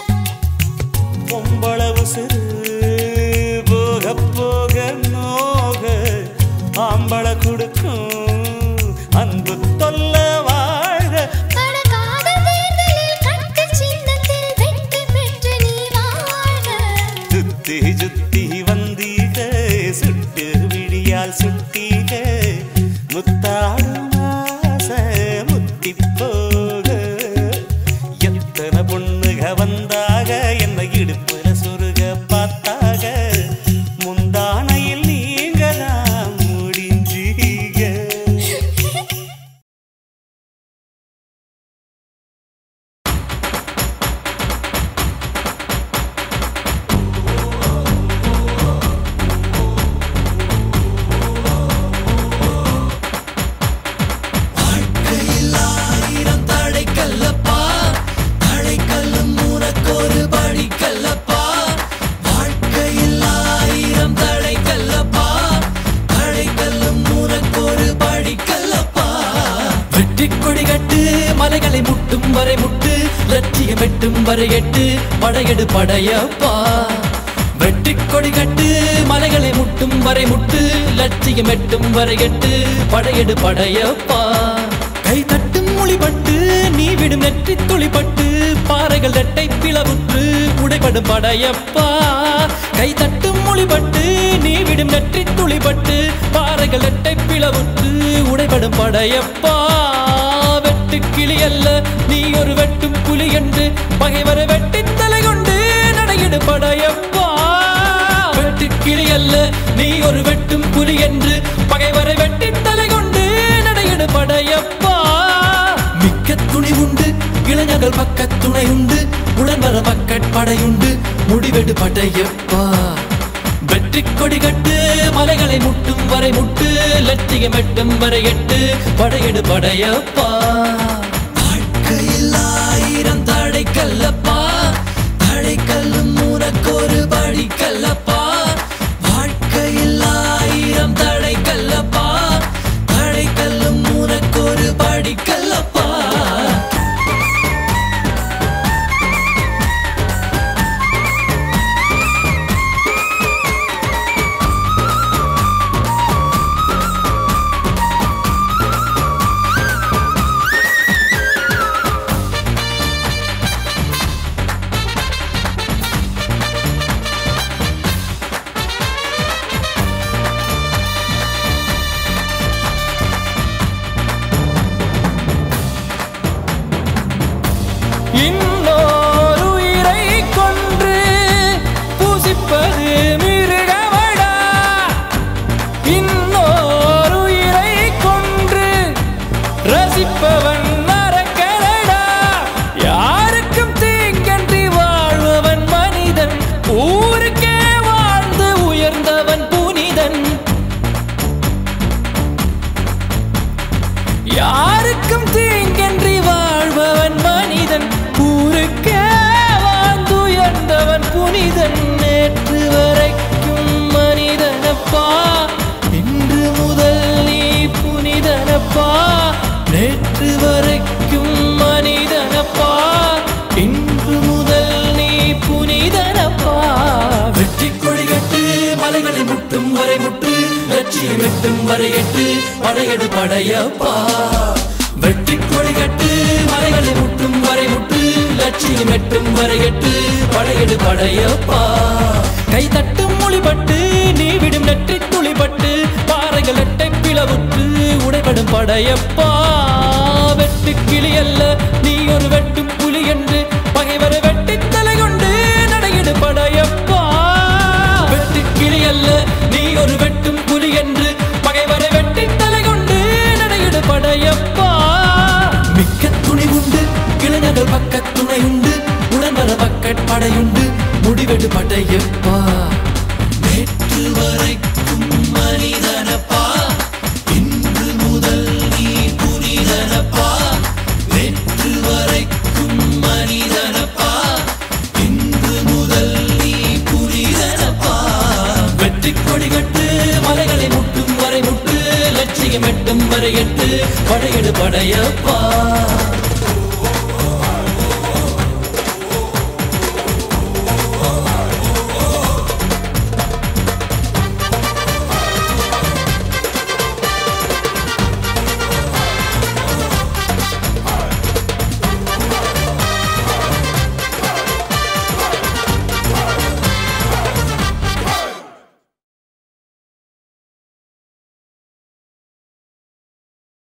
பொம்பள உசுறு போக போக நோக ஆம்பள கொடுக்கும் அன்பு தொல்ல வாழ்க கடகாத தேர்தலில் கட்டு சின்னத்தில் வெற்றி பெற்று நீ வாழ்க சுத்தி சுத்தி வந்தீக சுட்டு விழியால் சுட்டீக முத்தாடும் ஆசை முத்தி போக எத்தனை பொண்ணுக வந்தாக என்னை இடுப்புல சொருக பார்த்தாக முந்தானையில் நீங்க தான் முடிஞ்சீங்க வெற்றி கொடி கட்டு மலைகளை முட்டும் வரை முட்டு லட்சியம் எட்டும் வரை எட்டு படையெடு படையப்பா வெற்றி கொடி கட்டு மலைகளை முட்டும் வரை முட்டு லட்சியம் எட்டும் வரை எட்டு படையெடு படையப்பா கை தட்டும் மொழிபட்டு நீ விடும் நெற்றி துளிப்பட்டு பாறைகள் ரெட்டை பிளவுற்று உடைபடும் படையப்பா கை தட்டும் மொழிபட்டு நீ விடும் நெற்றி துளிப்பட்டு பாறைகள் ரெட்டை பிளவுற்று உடைபடும் படையப்பா வெட்டு கிளி அல்ல நீ ஒரு வெட்டும் புலி என்று பகைவரை வெட்டி தலை கொண்டு நடையிடு படையப்பா வெட்டு கிளி அல்ல நீ ஒரு வெட்டும் புலி என்று பகைவரை வெட்டி தலை கொண்டு படையப்பா மிக்க துணி உண்டு இளைஞர்கள் பக்க துணை உண்டு உடன்வர மக்கட்படையுண்டு முடிவெடு படையப்பா வெற்றி கொடி கட்டு மலைகளை முட்டும் வரை முட்டு லட்சியம் எட்டும் வரை எட்டு படையெடு படையப்பா வாழ்க்கையில் ஆயிரம் தடை கல்லப்பா தடை கல்லும் உனக்கொரு படி கல்லப்பா வாழ்க்கையில் ஆயிரம் தடை கல்லப்பா தடை கல்லும் உனக்கொரு படி கல்லப்பா இன்னொரு உயிரை கொன்று பூசிப்பது மிருகமடா இன்னொரு உயிரை கொன்று ரசிப்பவன் நரக்கரடா யாருக்கும் தீங்கன்றி வாழ்பவன் மனிதன் ஊருக்கே வாழ்ந்து உயர்ந்தவன் புனிதன் யாருக்கும் தீங்கன்றி வாழ்பவன் மனிதன் ஊருக்கே வாழ்ந்துயர்ந்தவன் புனிதன் நேற்று வரைக்கும் மனிதனப்பா இன்று முதல் நீ புனிதனப்பா நேற்று வரைக்கும் மனிதனப்பா இன்று முதல் நீ புனிதனப்பா வெற்றி கொடி கட்டு மலைகளை முட்டும் வரை முட்டு லட்சியம் எட்டும் வரை எட்டு படையெடு படையப்பா வெற்றி கொடி கட்டு மலைகளை முட்டும் வரை முட்டு லட்சியம் எட்டும் வரை எட்டு படையெடு படையப்பா கை தட்டும் மொழிபட்டு நீ விடும் நெற்றி துளிபட்டு பாறைகள் எட்டை பிளவுற்று உடைபடும் படையப்பா வெட்டு கிளி அல்ல நீ ஒரு வெட்டும் புலி என்று பகைவரை வெட்டி தலை கொண்டு நடையிடு படையப்பா வெட்டு கிளி அல்ல நீ ஒரு வெட்டும் புலி என்று பகைவரை வெட்டி தலை கொண்டு நடையிடு படையப்பா மிக்க துணி உண்டு இளைஞர்கள் பக்க துணை உண்டு உடன்வர பக்கட் படையுண்டு முடிவெடு படையப்பா நேற்று வரைக்கும் மனிதனப்பா இன்று முதல் நீ புனிதனப்பா நேற்று வரைக்கும் மனிதனப்பா இன்று முதல் நீ புனிதனப்பா வெற்றி கொடி கட்டு மலைகளை முட்டும் வரை முட்டு லட்சியம் எட்டும் வரை எட்டு படையெடு படையப்பா